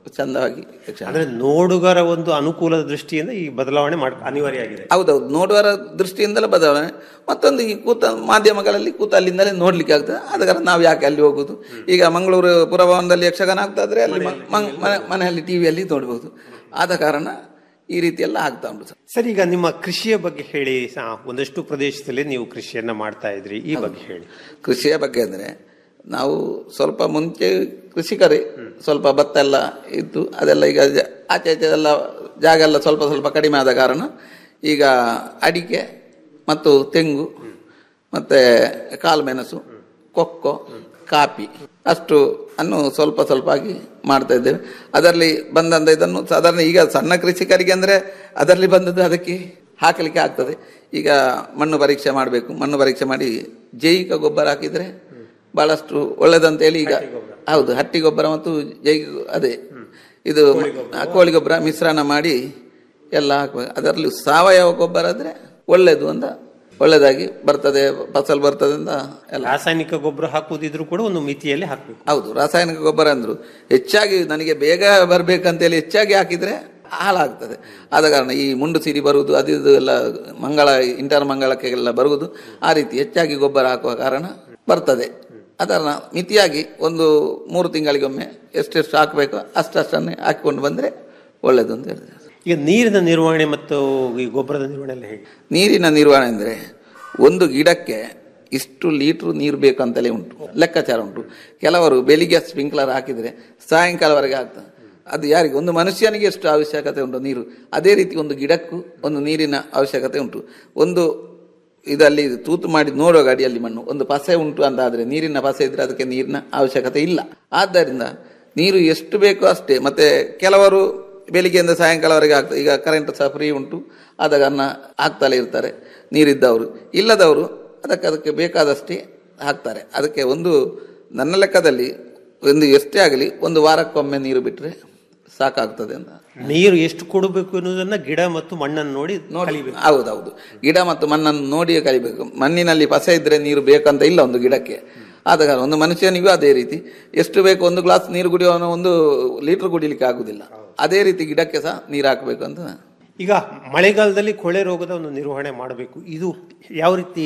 Speaker 11: ಚಂದವಾಗಿ ಯಕ್ಷಗಾನ
Speaker 10: ಅಂದ್ರೆ ನೋಡುಗರ ಒಂದು ಅನುಕೂಲದ ದೃಷ್ಟಿಯಿಂದ ಈ ಬದಲಾವಣೆ ಮಾಡ್ ಅನಿವಾರ್ಯ ಆಗಿದೆ
Speaker 11: ಹೌದೌದು ನೋಡುವರ ದೃಷ್ಟಿಯಿಂದಲೇ ಬದಲಾವಣೆ ಮತ್ತೊಂದು ಈ ಕೂತ ಮಾಧ್ಯಮಗಳಲ್ಲಿ ಕೂತ ಅಲ್ಲಿಂದಲೇ ನೋಡ್ಲಿಕ್ಕೆ ಆಗ್ತದೆ ಆದ ಕಾರಣ ನಾವು ಯಾಕೆ ಅಲ್ಲಿ ಹೋಗುದು ಈಗ ಮಂಗಳೂರು ಪುರಭವನದಲ್ಲಿ ಯಕ್ಷಗಾನ ಆಗ್ತಾ ಇದ್ರೆ ಅಲ್ಲಿ ಮ- ಮ- ಮನೆ- ಮನೆಯಲ್ಲಿ ಟಿವಿಯಲ್ಲಿ ನೋಡ್ಬೋದು ಆದ ಕಾರಣ ಈ ರೀತಿ ಎಲ್ಲ ಆಗ್ತಾ ಉಂಟು ಸರ್
Speaker 10: ಸರ್ ಈಗ ನಿಮ್ಮ ಕೃಷಿಯ ಬಗ್ಗೆ ಹೇಳಿ ಆ, ಒಂದಷ್ಟು ಪ್ರದೇಶದಲ್ಲಿ ನೀವು ಕೃಷಿಯನ್ನ ಮಾಡ್ತಾ ಇದ್ರಿ ಈ ಬಗ್ಗೆ ಹೇಳಿ
Speaker 11: ಕೃಷಿಯ ಬಗ್ಗೆ ಅಂದರೆ ನಾವು ಸ್ವಲ್ಪ ಮುಂಚೆ ಕೃಷಿಕರೇ ಸ್ವಲ್ಪ ಭತ್ತ ಎಲ್ಲ ಇತ್ತು ಅದೆಲ್ಲ ಈಗ ಜ- ಆಚೆ ಆಚೆ ಎಲ್ಲ ಜಾಗ ಎಲ್ಲ ಸ್ವಲ್ಪ ಸ್ವಲ್ಪ ಕಡಿಮೆ ಆದ ಕಾರಣ ಈಗ ಅಡಿಕೆ ಮತ್ತು ತೆಂಗು ಮತ್ತು ಕಾಳುಮೆಣಸು ಕೊಕ್ಕೋ ಕಾಪಿ ಅಷ್ಟು ಅನ್ನು ಸ್ವಲ್ಪ ಸ್ವಲ್ಪ ಆಗಿ ಮಾಡ್ತಾ ಇದ್ದೇವೆ ಅದರಲ್ಲಿ ಬಂದಂತ ಇದನ್ನು ಸಾಧಾರಣ ಈಗ ಸಣ್ಣ ಕೃಷಿಕರಿಗೆ ಅಂದರೆ ಅದರಲ್ಲಿ ಬಂದದ್ದು ಅದಕ್ಕೆ ಹಾಕಲಿಕ್ಕೆ ಆಗ್ತದೆ ಈಗ ಮಣ್ಣು ಪರೀಕ್ಷೆ ಮಾಡಬೇಕು ಮಣ್ಣು ಪರೀಕ್ಷೆ ಮಾಡಿ ಜೈವಿಕ ಗೊಬ್ಬರ ಹಾಕಿದರೆ ಬಹಳಷ್ಟು ಒಳ್ಳೆದಂತೇಳಿ ಈಗ ಹೌದು ಹಟ್ಟಿ ಗೊಬ್ಬರ ಮತ್ತು ಜೈವಿಕ ಅದೇ ಇದು ಆ, ಕೋಳಿ ಗೊಬ್ಬರ ಮಿಶ್ರಣ ಮಾಡಿ ಎಲ್ಲ ಹಾಕಬೇಕು ಅದರಲ್ಲಿ ಸಾವಯವ ಗೊಬ್ಬರ ಆದರೆ ಒಳ್ಳೆಯದು ಅಂತ ಒಳ್ಳೆದಾಗಿ ಬರ್ತದೆ ಫಸಲ್ ಬರ್ತದೆ ಅಂತ ಎಲ್ಲ
Speaker 10: ರಾಸಾಯನಿಕ ಗೊಬ್ಬರ ಹಾಕುವುದಿದ್ರು ಕೂಡ ಒಂದು ಮಿತಿಯಲ್ಲಿ ಹಾಕಬೇಕು
Speaker 11: ಹೌದು ರಾಸಾಯನಿಕ ಗೊಬ್ಬರ ಅಂದ್ರು ಹೆಚ್ಚಾಗಿ ನನಗೆ ಬೇಗ ಬರ್ಬೇಕಂತೇಳಿ ಹೆಚ್ಚಾಗಿ ಹಾಕಿದ್ರೆ ಹಾಳಾಗ್ತದೆ ಆದ ಕಾರಣ ಈ ಮುಂಡು ಸಿರಿ ಬರುವುದು ಅದು ಇದು ಎಲ್ಲ ಮಂಗಳ ಇಂಟರ್ ಮಂಗಳಕ್ಕೆ ಎಲ್ಲ ಬರುವುದು ಆ ರೀತಿ ಹೆಚ್ಚಾಗಿ ಗೊಬ್ಬರ ಹಾಕುವ ಕಾರಣ ಬರ್ತದೆ ಅದನ್ನ ಮಿತಿಯಾಗಿ ಒಂದು ಮೂರು ತಿಂಗಳಿಗೊಮ್ಮೆ ಎಷ್ಟೆಷ್ಟು ಹಾಕಬೇಕು ಅಷ್ಟಷ್ಟನ್ನೇ ಹಾಕಿಕೊಂಡು ಬಂದರೆ ಒಳ್ಳೆಯದು ಅಂತ ಹೇಳಿದೆ
Speaker 10: ಈಗ ನೀರಿನ ನಿರ್ವಹಣೆ ಮತ್ತು ಈ ಗೊಬ್ಬರದ ನಿರ್ವಹಣೆ ಎಲ್ಲ ಹೇಗೆ
Speaker 11: ನೀರಿನ ನಿರ್ವಹಣೆ ಅಂದರೆ ಒಂದು ಗಿಡಕ್ಕೆ ಇಷ್ಟು ಲೀಟ್ರ್ ನೀರು ಬೇಕಂತಲೇ ಉಂಟು ಲೆಕ್ಕಾಚಾರ ಉಂಟು ಕೆಲವರು ಬೆಳಿಗ್ಗೆ ಸ್ಪ್ರಿಂಕ್ಲರ್ ಹಾಕಿದರೆ ಸಾಯಂಕಾಲವರೆಗೆ ಆಗ್ತದೆ ಅದು ಯಾರಿಗೆ ಒಂದು ಮನುಷ್ಯನಿಗೆ ಎಷ್ಟು ಅವಶ್ಯಕತೆ ಉಂಟು ನೀರು ಅದೇ ರೀತಿ ಒಂದು ಗಿಡಕ್ಕೂ ಒಂದು ನೀರಿನ ಅವಶ್ಯಕತೆ ಉಂಟು ಒಂದು ಇದರಲ್ಲಿ ತೂತು ಮಾಡಿ ನೋಡುವ ಅಡಿಯಲ್ಲಿ ಮಣ್ಣು ಒಂದು ಪಸೆ ಉಂಟು ಅಂತಾದರೆ ನೀರಿನ ಪಸೆ ಇದ್ರೆ ಅದಕ್ಕೆ ನೀರಿನ ಅವಶ್ಯಕತೆ ಇಲ್ಲ ಆದ್ದರಿಂದ ನೀರು ಎಷ್ಟು ಬೇಕೋ ಅಷ್ಟೇ ಮತ್ತೆ ಕೆಲವರು ಬೆಳಿಗ್ಗೆಯಿಂದ ಸಾಯಂಕಾಲವರೆಗೆ ಆಗ್ತದೆ ಈಗ ಕರೆಂಟ್ ಸಹ ಫ್ರೀ ಉಂಟು ಆದ ಕಾರಣ ಹಾಕ್ತಲೇ ಇರ್ತಾರೆ ನೀರಿದ್ದವರು ಇಲ್ಲದವರು ಅದಕ್ಕೆ ಅದಕ್ಕೆ ಬೇಕಾದಷ್ಟೇ ಹಾಕ್ತಾರೆ ಅದಕ್ಕೆ ಒಂದು ನನ್ನ ಲೆಕ್ಕದಲ್ಲಿ ಒಂದು ಎಷ್ಟೇ ಆಗಲಿ ಒಂದು ವಾರಕ್ಕೊಮ್ಮೆ ನೀರು ಬಿಟ್ಟರೆ ಸಾಕಾಗ್ತದೆ ಅಂತ
Speaker 10: ನೀರು ಎಷ್ಟು ಕೊಡಬೇಕು ಎನ್ನುವುದನ್ನ ಗಿಡ ಮತ್ತು ಮಣ್ಣನ್ನು ನೋಡಿ ಕಲಿಬೇಕು
Speaker 11: ಹೌದೌದು ಗಿಡ ಮತ್ತು ಮಣ್ಣನ್ನು ನೋಡಿಯೇ ಕಲಿಬೇಕು ಮಣ್ಣಿನಲ್ಲಿ ಪಸೆ ಇದ್ರೆ ನೀರು ಬೇಕಂತ ಇಲ್ಲ ಒಂದು ಗಿಡಕ್ಕೆ ಆದ ಕಾರಣ ಒಂದು ಮನುಷ್ಯನಿಗೂ ಅದೇ ರೀತಿ ಎಷ್ಟು ಬೇಕು ಒಂದು ಗ್ಲಾಸ್ ನೀರು ಕುಡಿಯೋನು ಒಂದು ಲೀಟರ್ ಕುಡಿಲಿಕ್ಕೆ ಆಗುದಿಲ್ಲ ಅದೇ ರೀತಿ ಗಿಡಕ್ಕೆ ಸಹ ನೀರು ಹಾಕಬೇಕು ಅಂತ
Speaker 10: ಈಗ ಮಳೆಗಾಲದಲ್ಲಿ ಕೊಳೆ ರೋಗದ ಒಂದು ನಿರ್ವಹಣೆ ಮಾಡಬೇಕು ಇದು ಯಾವ ರೀತಿ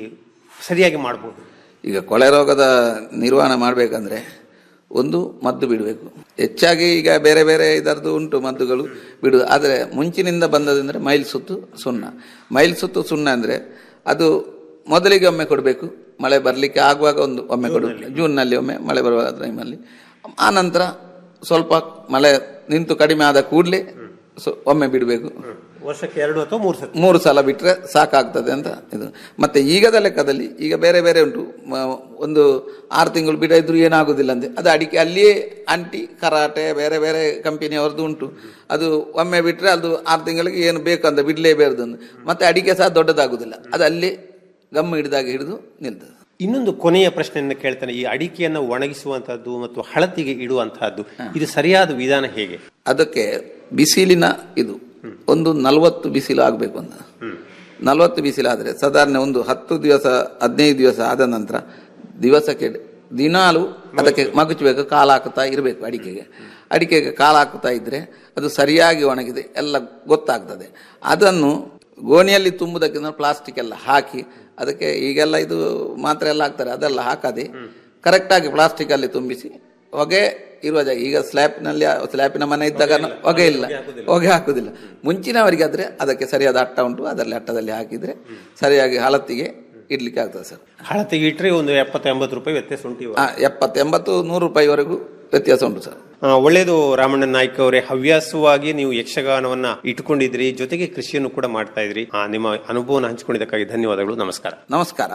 Speaker 10: ಸರಿಯಾಗಿ ಮಾಡ್ಬೋದು
Speaker 11: ಈಗ ಕೊಳೆ ರೋಗದ ನಿರ್ವಹಣೆ ಮಾಡಬೇಕಂದ್ರೆ ಒಂದು ಮದ್ದು ಬಿಡಬೇಕು ಹೆಚ್ಚಾಗಿ ಈಗ ಬೇರೆ ಬೇರೆ ಇದರದ್ದು ಉಂಟು ಮದ್ದುಗಳು ಬಿಡು ಆದರೆ ಮುಂಚಿನಿಂದ ಬಂದದಂದ್ರೆ ಮೈಲ್ ಸುತ್ತು ಸುಣ್ಣ ಮೈಲ್ ಸುತ್ತು ಸುಣ್ಣ ಅಂದರೆ ಅದು ಮೊದಲಿಗೆ ಒಮ್ಮೆ ಕೊಡಬೇಕು ಮಳೆ ಬರಲಿಕ್ಕೆ ಆಗುವಾಗ ಒಂದು ಒಮ್ಮೆ ಕೊಡಬೇಕು ಜೂನ್ನಲ್ಲಿ ಒಮ್ಮೆ ಮಳೆ ಬರುವ ಟೈಮಲ್ಲಿ ಆ ನಂತರ ಸ್ವಲ್ಪ ಮಳೆ ನಿಂತು ಕಡಿಮೆ ಆದ ಕೂಡಲೇ ಒಮ್ಮೆ ಬಿಡಬೇಕು
Speaker 10: ವರ್ಷಕ್ಕೆ ಎರಡು ಅಥವಾ ಮೂರು ಸತಿ
Speaker 11: ಮೂರು ಸಲ ಬಿಟ್ಟರೆ ಸಾಕಾಗ್ತದೆ ಅಂತ ಇದು ಮತ್ತೆ ಈಗದ ಲೆಕ್ಕದಲ್ಲಿ ಈಗ ಬೇರೆ ಬೇರೆ ಉಂಟು ಮ- ಒಂದು ಆರು ತಿಂಗಳು ಬಿಡ ಇದ್ರು ಏನಾಗುದಿಲ್ಲ ಅಂತೆ ಅದು ಅಡಿಕೆ ಅಲ್ಲಿಯೇ ಅಂಟಿ ಕರಾಟೆ ಬೇರೆ ಬೇರೆ ಕಂಪನಿಯವ್ರದ್ದು ಉಂಟು ಅದು ಒಮ್ಮೆ ಬಿಟ್ಟರೆ ಅದು ಆರು ತಿಂಗಳಿಗೆ ಏನು ಬೇಕಂತ ಬಿಡಲೇಬಾರ್ದು ಅಂತ ಮತ್ತೆ ಅಡಿಕೆ ಸಹ ದೊಡ್ಡದಾಗುದಿಲ್ಲ ಅದು ಅಲ್ಲಿ ಗಮ್ ಹಿಡಿದಾಗ ಹಿಡಿದು ನಿಲ್ತದೆ
Speaker 10: ಇನ್ನೊಂದು ಕೊನೆಯ ಪ್ರಶ್ನೆಯನ್ನು ಕೇಳ್ತಾನೆ ಈ ಅಡಿಕೆಯನ್ನು ಒಣಗಿಸುವಂತಹದ್ದು ಮತ್ತು ಹಳತಿಗೆ ಇಡುವಂತಹದ್ದು ಇದು ಸರಿಯಾದ ವಿಧಾನ ಹೇಗೆ
Speaker 11: ಅದಕ್ಕೆ ಬಿಸಿಲಿನ ಇದು ಒಂದು ನಲವತ್ತು ಬಿಸಿಲು ಆಗಬೇಕು ಅಂತ ನಲವತ್ತು ಬಿಸಿಲಾದರೆ ಸಾಧಾರಣ ಒಂದು ಹತ್ತು ದಿವಸ ಹದಿನೈದು ದಿವಸ ಆದ ನಂತರ ದಿವಸಕ್ಕೆ ದಿನಾಲು ಅದಕ್ಕೆ ಮಗುಚಬೇಕು ಕಾಲು ಹಾಕುತ್ತಾ ಇರಬೇಕು ಅಡಿಕೆಗೆ ಅಡಿಕೆಗೆ ಕಾಲು ಹಾಕುತ್ತಾ ಇದ್ರೆ ಅದು ಸರಿಯಾಗಿ ಒಣಗಿದೆ ಎಲ್ಲ ಗೊತ್ತಾಗ್ತದೆ ಅದನ್ನು ಗೋಣಿಯಲ್ಲಿ ತುಂಬುವುದಕ್ಕಿಂತ ಪ್ಲಾಸ್ಟಿಕ್ ಎಲ್ಲ ಹಾಕಿ ಅದಕ್ಕೆ ಈಗೆಲ್ಲ ಇದು ಮಾತ್ರ ಎಲ್ಲ ಹಾಕ್ತಾರೆ ಅದೆಲ್ಲ ಹಾಕದೆ ಕರೆಕ್ಟಾಗಿ ಪ್ಲಾಸ್ಟಿಕಲ್ಲಿ ತುಂಬಿಸಿ ಹೊಗೆ ಇರುವ ಜಾಗ ಈಗ ಸ್ಲ್ಯಾಬ್ನಲ್ಲಿ ಸ್ಲ್ಯಾಪಿನ ಮನೆ ಇದ್ದಾಗ ಹೊಗೆ ಇಲ್ಲ ಹೊಗೆ ಹಾಕುದಿಲ್ಲ ಮುಂಚಿನವರಿಗೆ ಆದ್ರೆ ಅದಕ್ಕೆ ಸರಿಯಾದ ಅಟ್ಟ ಉಂಟು ಅದರಲ್ಲಿ ಅಟ್ಟದಲ್ಲಿ ಹಾಕಿದ್ರೆ ಸರಿಯಾಗಿ ಹಳತ್ತಿಗೆ ಇಡ್ಲಿಕ್ಕೆ ಆಗ್ತದೆ ಸರ್
Speaker 10: ಹಳತಿಗೆ ಇಟ್ಟರೆ ಒಂದು ಎಪ್ಪತ್ತು ಎಂಬತ್ತು ರೂಪಾಯಿ ವ್ಯತ್ಯಾಸ ಉಂಟು ಇವಾಗ.
Speaker 11: ಆ, ಎಪ್ಪತ್ತು ಎಂಬತ್ತು ನೂರು ರೂಪಾಯಿವರೆಗೂ ವ್ಯತ್ಯಾಸ ಉಂಟು ಸರ್
Speaker 10: ಆ, ಒಳ್ಳೆಯದು ರಾಮಣ್ಣ ನಾಯ್ಕ ಅವರೇ ಹವ್ಯಾಸವಾಗಿ ನೀವು ಯಕ್ಷಗಾನವನ್ನ ಇಟ್ಕೊಂಡಿದ್ರಿ ಜೊತೆಗೆ ಕೃಷಿಯನ್ನು ಕೂಡ ಮಾಡ್ತಾ ಇದ್ರಿ ಆ, ನಿಮ್ಮ ಅನುಭವನ ಹಂಚಿಕೊಂಡಿದ್ದಕ್ಕಾಗಿ ಧನ್ಯವಾದಗಳು ನಮಸ್ಕಾರ
Speaker 11: ನಮಸ್ಕಾರ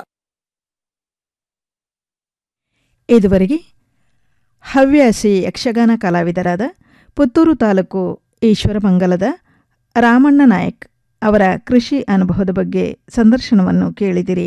Speaker 9: ಇದುವರೆಗೆ ಹವ್ಯಾಸಿ ಯಕ್ಷಗಾನ ಕಲಾವಿದರಾದ ಪುತ್ತೂರು ತಾಲೂಕು ಈಶ್ವರಮಂಗಲದ ರಾಮಣ್ಣ ನಾಯಕ್ ಅವರ ಕೃಷಿ ಅನುಭವದ ಬಗ್ಗೆ ಸಂದರ್ಶನವನ್ನು ಕೇಳಿದಿರಿ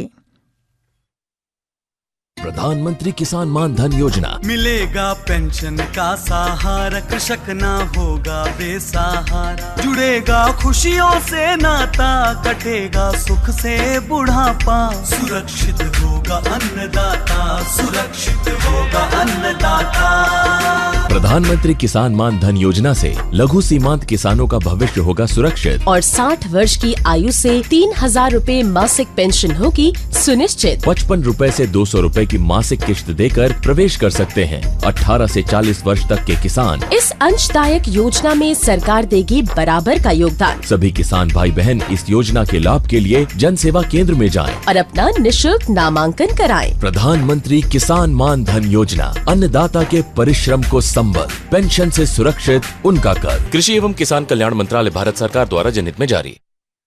Speaker 12: प्रधानमंत्री किसान मान धन योजना
Speaker 13: मिलेगा पेंशन का सहारा कृषक ना होगा बेसहारा जुड़ेगा खुशियों से नाता कटेगा सुख से बुढ़ापा सुरक्षित होगा होगा अन्नदाता सुरक्षित होगा अन्नदाता
Speaker 12: प्रधानमंत्री किसान मान धन योजना से लघु सीमांत किसानों का भविष्य होगा सुरक्षित
Speaker 14: और 60 वर्ष की आयु से तीन हजार रूपए मासिक पेंशन होगी सुनिश्चित
Speaker 12: पचपन रूपए ऐसी दो सौ रूपए की मासिक किश्त देकर प्रवेश कर सकते हैं 18 से 40 वर्ष तक के किसान
Speaker 14: इस अंशदायक योजना में सरकार देगी बराबर का योगदान
Speaker 12: सभी किसान भाई बहन इस योजना के लाभ के लिए जन सेवा केंद्र में जाएं।
Speaker 14: और अपना निशुल्क नामांकन कराएं।
Speaker 12: प्रधानमंत्री किसान मान धन योजना अन्नदाता के परिश्रम को संबल पेंशन से सुरक्षित उनका कर कृषि एवं किसान कल्याण मंत्रालय भारत सरकार द्वारा जनहित में जारी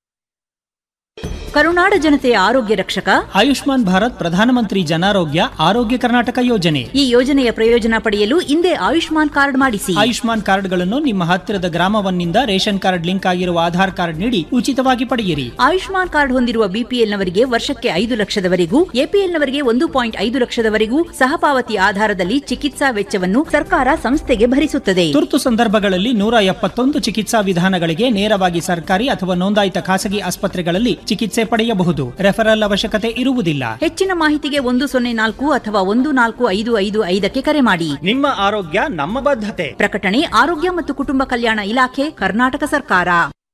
Speaker 15: ಕರುನಾಡ ಜನತೆಯ ಆರೋಗ್ಯ ರಕ್ಷಕ
Speaker 16: ಆಯುಷ್ಮಾನ್ ಭಾರತ್ ಪ್ರಧಾನಮಂತ್ರಿ ಜನಾರೋಗ್ಯ ಆರೋಗ್ಯ ಕರ್ನಾಟಕ ಯೋಜನೆ
Speaker 15: ಈ ಯೋಜನೆಯ ಪ್ರಯೋಜನ ಪಡೆಯಲು ಹಿಂದೆ ಆಯುಷ್ಮಾನ್ ಕಾರ್ಡ್ ಮಾಡಿಸಿ
Speaker 16: ಆಯುಷ್ಮಾನ್ ಕಾರ್ಡ್ಗಳನ್ನು ನಿಮ್ಮ ಹತ್ತಿರದ ಗ್ರಾಮವನ್ನಿಂದ ರೇಷನ್ ಕಾರ್ಡ್ ಲಿಂಕ್ ಆಗಿರುವ ಆಧಾರ್ ಕಾರ್ಡ್ ನೀಡಿ ಉಚಿತವಾಗಿ ಪಡೆಯಿರಿ
Speaker 15: ಆಯುಷ್ಮಾನ್ ಕಾರ್ಡ್ ಹೊಂದಿರುವ ಬಿಪಿಎಲ್ ನವರಿಗೆ ವರ್ಷಕ್ಕೆ ಐದು ಲಕ್ಷದವರೆಗೂ ಎಪಿಎಲ್ ನವರಿಗೆ ಒಂದು ಪಾಯಿಂಟ್ ಐದು ಲಕ್ಷದವರೆಗೂ ಸಹಪಾವತಿ ಆಧಾರದಲ್ಲಿ ಚಿಕಿತ್ಸಾ ವೆಚ್ಚವನ್ನು ಸರ್ಕಾರ ಸಂಸ್ಥೆಗೆ ಭರಿಸುತ್ತದೆ
Speaker 16: ತುರ್ತು ಸಂದರ್ಭಗಳಲ್ಲಿ ನೂರ ಎಪ್ಪತ್ತೊಂದು ಚಿಕಿತ್ಸಾ ವಿಧಾನಗಳಿಗೆ ನೇರವಾಗಿ ಸರ್ಕಾರಿ ಅಥವಾ ನೋಂದಾಯಿತ ಖಾಸಗಿ ಆಸ್ಪತ್ರೆಗಳಲ್ಲಿ ಚಿಕಿತ್ಸೆ ಪಡೆಯಬಹುದು ರೆಫರಲ್ ಅವಶ್ಯಕತೆ ಇರುವುದಿಲ್ಲ
Speaker 15: ಹೆಚ್ಚಿನ ಮಾಹಿತಿಗೆ ಒಂದು ಸೊನ್ನೆ ನಾಲ್ಕು ಅಥವಾ ಒಂದು ನಾಲ್ಕು ಐದು ಐದು ಐದಕ್ಕೆ ಕರೆ ಮಾಡಿ
Speaker 16: ನಿಮ್ಮ ಆರೋಗ್ಯ ನಮ್ಮ ಬದ್ಧತೆ
Speaker 15: ಪ್ರಕಟಣೆ ಆರೋಗ್ಯ ಮತ್ತು ಕುಟುಂಬ ಕಲ್ಯಾಣ ಇಲಾಖೆ ಕರ್ನಾಟಕ ಸರ್ಕಾರ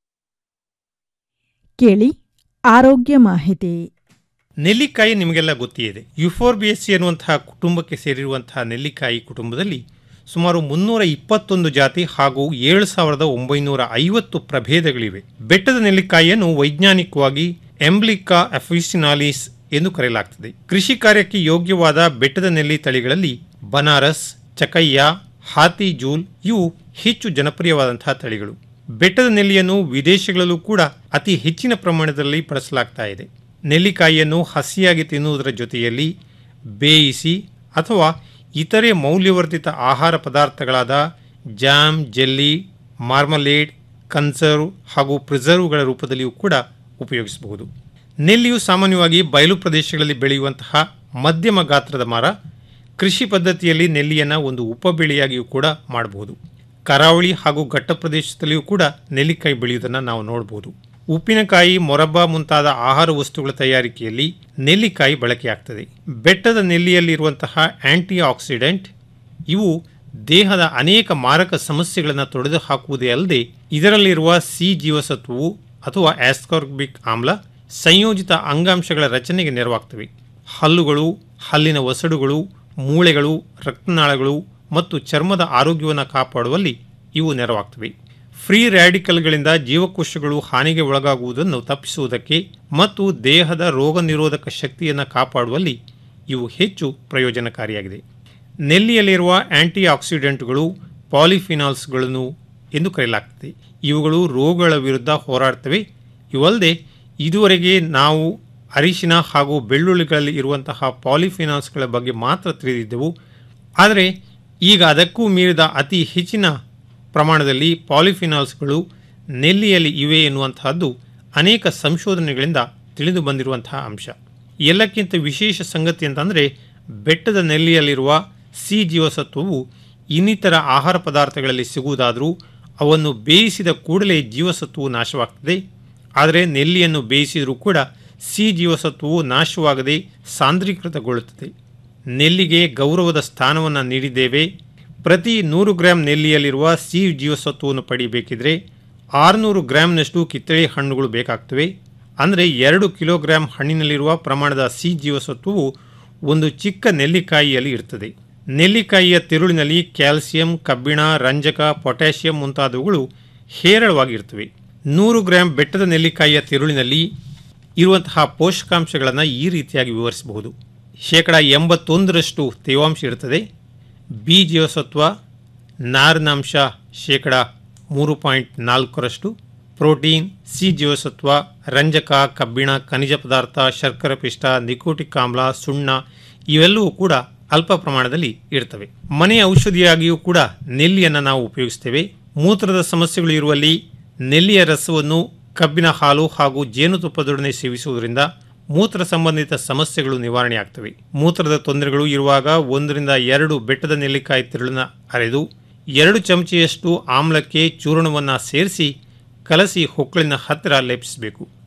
Speaker 9: ಕೇಳಿ ಆರೋಗ್ಯ ಮಾಹಿತಿ
Speaker 10: ನೆಲ್ಲಿಕಾಯಿ ನಿಮಗೆಲ್ಲ ಗೊತ್ತಿದೆ ಯುಫೋರ್ಬಿಯಸ್ಸಿ ಅನ್ನುವಂತಹ ಕುಟುಂಬಕ್ಕೆ ಸೇರಿರುವಂತಹ ನೆಲ್ಲಿಕಾಯಿ ಕುಟುಂಬದಲ್ಲಿ ಸುಮಾರು ಮುನ್ನೂರ ಇಪ್ಪತ್ತೊಂದು ಜಾತಿ ಹಾಗೂ ಏಳು ಸಾವಿರದ ಒಂಬೈನೂರ ಐವತ್ತು ಪ್ರಭೇದಗಳಿವೆ ಬೆಟ್ಟದ ನೆಲ್ಲಿಕಾಯಿಯನ್ನು ವೈಜ್ಞಾನಿಕವಾಗಿ ಎಂಬ್ಲಿಕಾ ಅಫಿಸಿನಾಲಿಸ್ ಎಂದು ಕರೆಯಲಾಗ್ತದೆ ಕೃಷಿ ಕಾರ್ಯಕ್ಕೆ ಯೋಗ್ಯವಾದ ಬೆಟ್ಟದ ನೆಲ್ಲಿ ತಳಿಗಳಲ್ಲಿ ಬನಾರಸ್ ಚಕಯ್ಯ ಹಾತಿ ಜೂಲ್ ಇವು ಹೆಚ್ಚು ಜನಪ್ರಿಯವಾದಂತಹ ತಳಿಗಳು ಬೆಟ್ಟದ ನೆಲ್ಲಿಯನ್ನು ವಿದೇಶಗಳಲ್ಲೂ ಕೂಡ ಅತಿ ಹೆಚ್ಚಿನ ಪ್ರಮಾಣದಲ್ಲಿ ಬಳಸಲಾಗ್ತಾ ಇದೆ ನೆಲ್ಲಿಕಾಯಿಯನ್ನು ಹಸಿಯಾಗಿ ತಿನ್ನುವುದರ ಜೊತೆಯಲ್ಲಿ ಬೇಯಿಸಿ ಅಥವಾ ಇತರೆ ಮೌಲ್ಯವರ್ಧಿತ ಆಹಾರ ಪದಾರ್ಥಗಳಾದ ಜಾಮ್ ಜೆಲ್ಲಿ ಮಾರ್ಮಲೇಡ್ ಕನ್ಸರ್ವ್ ಹಾಗೂ ಪ್ರಿಸರ್ವ್ಗಳ ರೂಪದಲ್ಲಿಯೂ ಕೂಡ ಉಪಯೋಗಿಸಬಹುದು ನೆಲ್ಲಿಯು ಸಾಮಾನ್ಯವಾಗಿ ಬಯಲು ಪ್ರದೇಶಗಳಲ್ಲಿ ಬೆಳೆಯುವಂತಹ ಮಧ್ಯಮ ಗಾತ್ರದ ಮರ ಕೃಷಿ ಪದ್ಧತಿಯಲ್ಲಿ ನೆಲ್ಲಿಯನ್ನು ಒಂದು ಉಪಬೆಳೆಯಾಗಿಯೂ ಕೂಡ ಮಾಡಬಹುದು ಕರಾವಳಿ ಹಾಗೂ ಘಟ್ಟ ಪ್ರದೇಶದಲ್ಲಿಯೂ ಕೂಡ ನೆಲ್ಲಿಕಾಯಿ ಬೆಳೆಯುವುದನ್ನು ನಾವು ನೋಡಬಹುದು ಉಪ್ಪಿನಕಾಯಿ ಮೊರಬ್ಬ ಮುಂತಾದ ಆಹಾರ ವಸ್ತುಗಳ ತಯಾರಿಕೆಯಲ್ಲಿ ನೆಲ್ಲಿಕಾಯಿ ಬಳಕೆಯಾಗ್ತದೆ ಬೆಟ್ಟದ ನೆಲ್ಲಿಯಲ್ಲಿರುವಂತಹ ಆಂಟಿ ಆಕ್ಸಿಡೆಂಟ್ ಇವು ದೇಹದ ಅನೇಕ ಮಾರಕ ಸಮಸ್ಯೆಗಳನ್ನು ತೊಡೆದು ಹಾಕುವುದೇ ಅಲ್ಲದೆ ಇದರಲ್ಲಿರುವ ಸಿ ಜೀವಸತ್ವವು ಅಥವಾ ಆಸ್ಕಾರ್ಬಿಕ್ ಆಮ್ಲ ಸಂಯೋಜಿತ ಅಂಗಾಂಶಗಳ ರಚನೆಗೆ ನೆರವಾಗ್ತವೆ ಹಲ್ಲುಗಳು ಹಲ್ಲಿನ ಒಸಡುಗಳು ಮೂಳೆಗಳು ರಕ್ತನಾಳಗಳು ಮತ್ತು ಚರ್ಮದ ಆರೋಗ್ಯವನ್ನು ಕಾಪಾಡುವಲ್ಲಿ ಇವು ನೆರವಾಗ್ತವೆ ಫ್ರೀ ರ್ಯಾಡಿಕಲ್ಗಳಿಂದ ಜೀವಕೋಶಗಳು ಹಾನಿಗೆ ಒಳಗಾಗುವುದನ್ನು ತಪ್ಪಿಸುವುದಕ್ಕೆ ಮತ್ತು ದೇಹದ ರೋಗ ನಿರೋಧಕ ಶಕ್ತಿಯನ್ನು ಕಾಪಾಡುವಲ್ಲಿ ಇವು ಹೆಚ್ಚು ಪ್ರಯೋಜನಕಾರಿಯಾಗಿದೆ ನೆಲ್ಲಿಯಲ್ಲಿರುವ ಆಂಟಿ ಆಕ್ಸಿಡೆಂಟ್ಗಳು ಪಾಲಿಫಿನಾಲ್ಸ್ಗಳನ್ನು ಎಂದು ಕರೆಯಲಾಗ್ತದೆ ಇವುಗಳು ರೋಗಗಳ ವಿರುದ್ಧ ಹೋರಾಡ್ತವೆ ಇವಲ್ಲದೆ ಇದುವರೆಗೆ ನಾವು ಅರಿಶಿನ ಹಾಗೂ ಬೆಳ್ಳುಳ್ಳಿಗಳಲ್ಲಿ ಇರುವಂತಹ ಪಾಲಿಫಿನಾಲ್ಸ್ಗಳ ಬಗ್ಗೆ ಮಾತ್ರ ತಿಳಿದಿದ್ದೆವು ಆದರೆ ಈಗ ಅದಕ್ಕೂ ಮೀರಿದ ಅತಿ ಹೆಚ್ಚಿನ ಪ್ರಮಾಣದಲ್ಲಿ ಪಾಲಿಫಿನಾಲ್ಸ್ಗಳು ನೆಲ್ಲಿಯಲ್ಲಿ ಇವೆ ಎನ್ನುವಂತಹದ್ದು ಅನೇಕ ಸಂಶೋಧನೆಗಳಿಂದ ತಿಳಿದು ಬಂದಿರುವಂತಹ ಅಂಶ ಎಲ್ಲಕ್ಕಿಂತ ವಿಶೇಷ ಸಂಗತಿ ಅಂತಂದರೆ ಬೆಟ್ಟದ ನೆಲ್ಲಿಯಲ್ಲಿರುವ ಸಿ ಜೀವಸತ್ವವು ಇನ್ನಿತರ ಆಹಾರ ಪದಾರ್ಥಗಳಲ್ಲಿ ಸಿಗುವುದಾದರೂ ಅವನ್ನು ಬೇಯಿಸಿದ ಕೂಡಲೇ ಜೀವಸತ್ವವು ನಾಶವಾಗ್ತದೆ ಆದರೆ ನೆಲ್ಲಿಯನ್ನು ಬೇಯಿಸಿದರೂ ಕೂಡ ಸಿ ಜೀವಸತ್ವವು ನಾಶವಾಗದೆ ಸಾಂದ್ರೀಕೃತಗೊಳ್ಳುತ್ತದೆ ನೆಲ್ಲಿಗೆ ಗೌರವದ ಸ್ಥಾನವನ್ನು ನೀಡಿದ್ದೇವೆ ಪ್ರತಿ ನೂರು ಗ್ರಾಂ ನೆಲ್ಲಿಯಲ್ಲಿರುವ ಸಿ ಜೀವಸತ್ವವನ್ನು ಪಡೆಯಬೇಕಿದ್ರೆ ಆರುನೂರು ಗ್ರಾಂನಷ್ಟು ಕಿತ್ತಳೆ ಹಣ್ಣುಗಳು ಬೇಕಾಗ್ತವೆ ಅಂದರೆ ಎರಡು ಕಿಲೋಗ್ರಾಂ ಹಣ್ಣಿನಲ್ಲಿರುವ ಪ್ರಮಾಣದ ಸಿ ಜೀವಸತ್ವವು ಒಂದು ಚಿಕ್ಕ ನೆಲ್ಲಿಕಾಯಿಯಲ್ಲಿ ಇರ್ತದೆ ನೆಲ್ಲಿಕಾಯಿಯ ತಿರುಳಿನಲ್ಲಿ ಕ್ಯಾಲ್ಸಿಯಂ ಕಬ್ಬಿಣ ರಂಜಕ ಪೊಟ್ಯಾಷಿಯಂ ಮುಂತಾದವುಗಳು ಹೇರಳವಾಗಿರ್ತವೆ ನೂರು ಗ್ರಾಂ ಬೆಟ್ಟದ ನೆಲ್ಲಿಕಾಯಿಯ ತಿರುಳಿನಲ್ಲಿ ಇರುವಂತಹ ಪೋಷಕಾಂಶಗಳನ್ನು ಈ ರೀತಿಯಾಗಿ ವಿವರಿಸಬಹುದು ಶೇಕಡ ಎಂಬತ್ತೊಂದರಷ್ಟು ತೇವಾಂಶ ಇರುತ್ತದೆ ಬಿ ಜೀವಸತ್ವ ನಾರಿನಾಂಶ ಶೇಕಡ ಮೂರು ಪಾಯಿಂಟ್ ನಾಲ್ಕರಷ್ಟು ಪ್ರೋಟೀನ್ ಸಿ ಜೀವಸತ್ವ ರಂಜಕ ಕಬ್ಬಿಣ ಖನಿಜ ಪದಾರ್ಥ ಶರ್ಕರ ಪಿಷ್ಟ ನಿಕೋಟಿಕ್ ಆಮ್ಲ ಸುಣ್ಣ ಇವೆಲ್ಲವೂ ಕೂಡ ಅಲ್ಪ ಪ್ರಮಾಣದಲ್ಲಿ ಇರ್ತವೆ ಮನೆಯ ಔಷಧಿಯಾಗಿಯೂ ಕೂಡ ನೆಲ್ಲಿಯನ್ನು ನಾವು ಉಪಯೋಗಿಸ್ತೇವೆ ಮೂತ್ರದ ಸಮಸ್ಯೆಗಳು ಇರುವಲ್ಲಿ ನೆಲ್ಲಿಯ ರಸವನ್ನು ಕಬ್ಬಿನ ಹಾಲು ಹಾಗೂ ಜೇನುತುಪ್ಪದೊಡನೆ ಸೇವಿಸುವುದರಿಂದ ಮೂತ್ರ ಸಂಬಂಧಿತ ಸಮಸ್ಯೆಗಳು ನಿವಾರಣೆಯಾಗ್ತವೆ ಮೂತ್ರದ ತೊಂದರೆಗಳು ಇರುವಾಗ ಒಂದರಿಂದ ಎರಡು ಬೆಟ್ಟದ ನೆಲ್ಲಿಕಾಯಿ ತಿರುಳನ್ನ ಅರೆದು ಎರಡು ಚಮಚೆಯಷ್ಟು ಆಮ್ಲಕ್ಕೆ ಚೂರ್ಣವನ್ನು ಸೇರಿಸಿ ಕಲಸಿ ಹೊಕ್ಕಳಿನ ಹತ್ತಿರ ಲೇಪಿಸಬೇಕು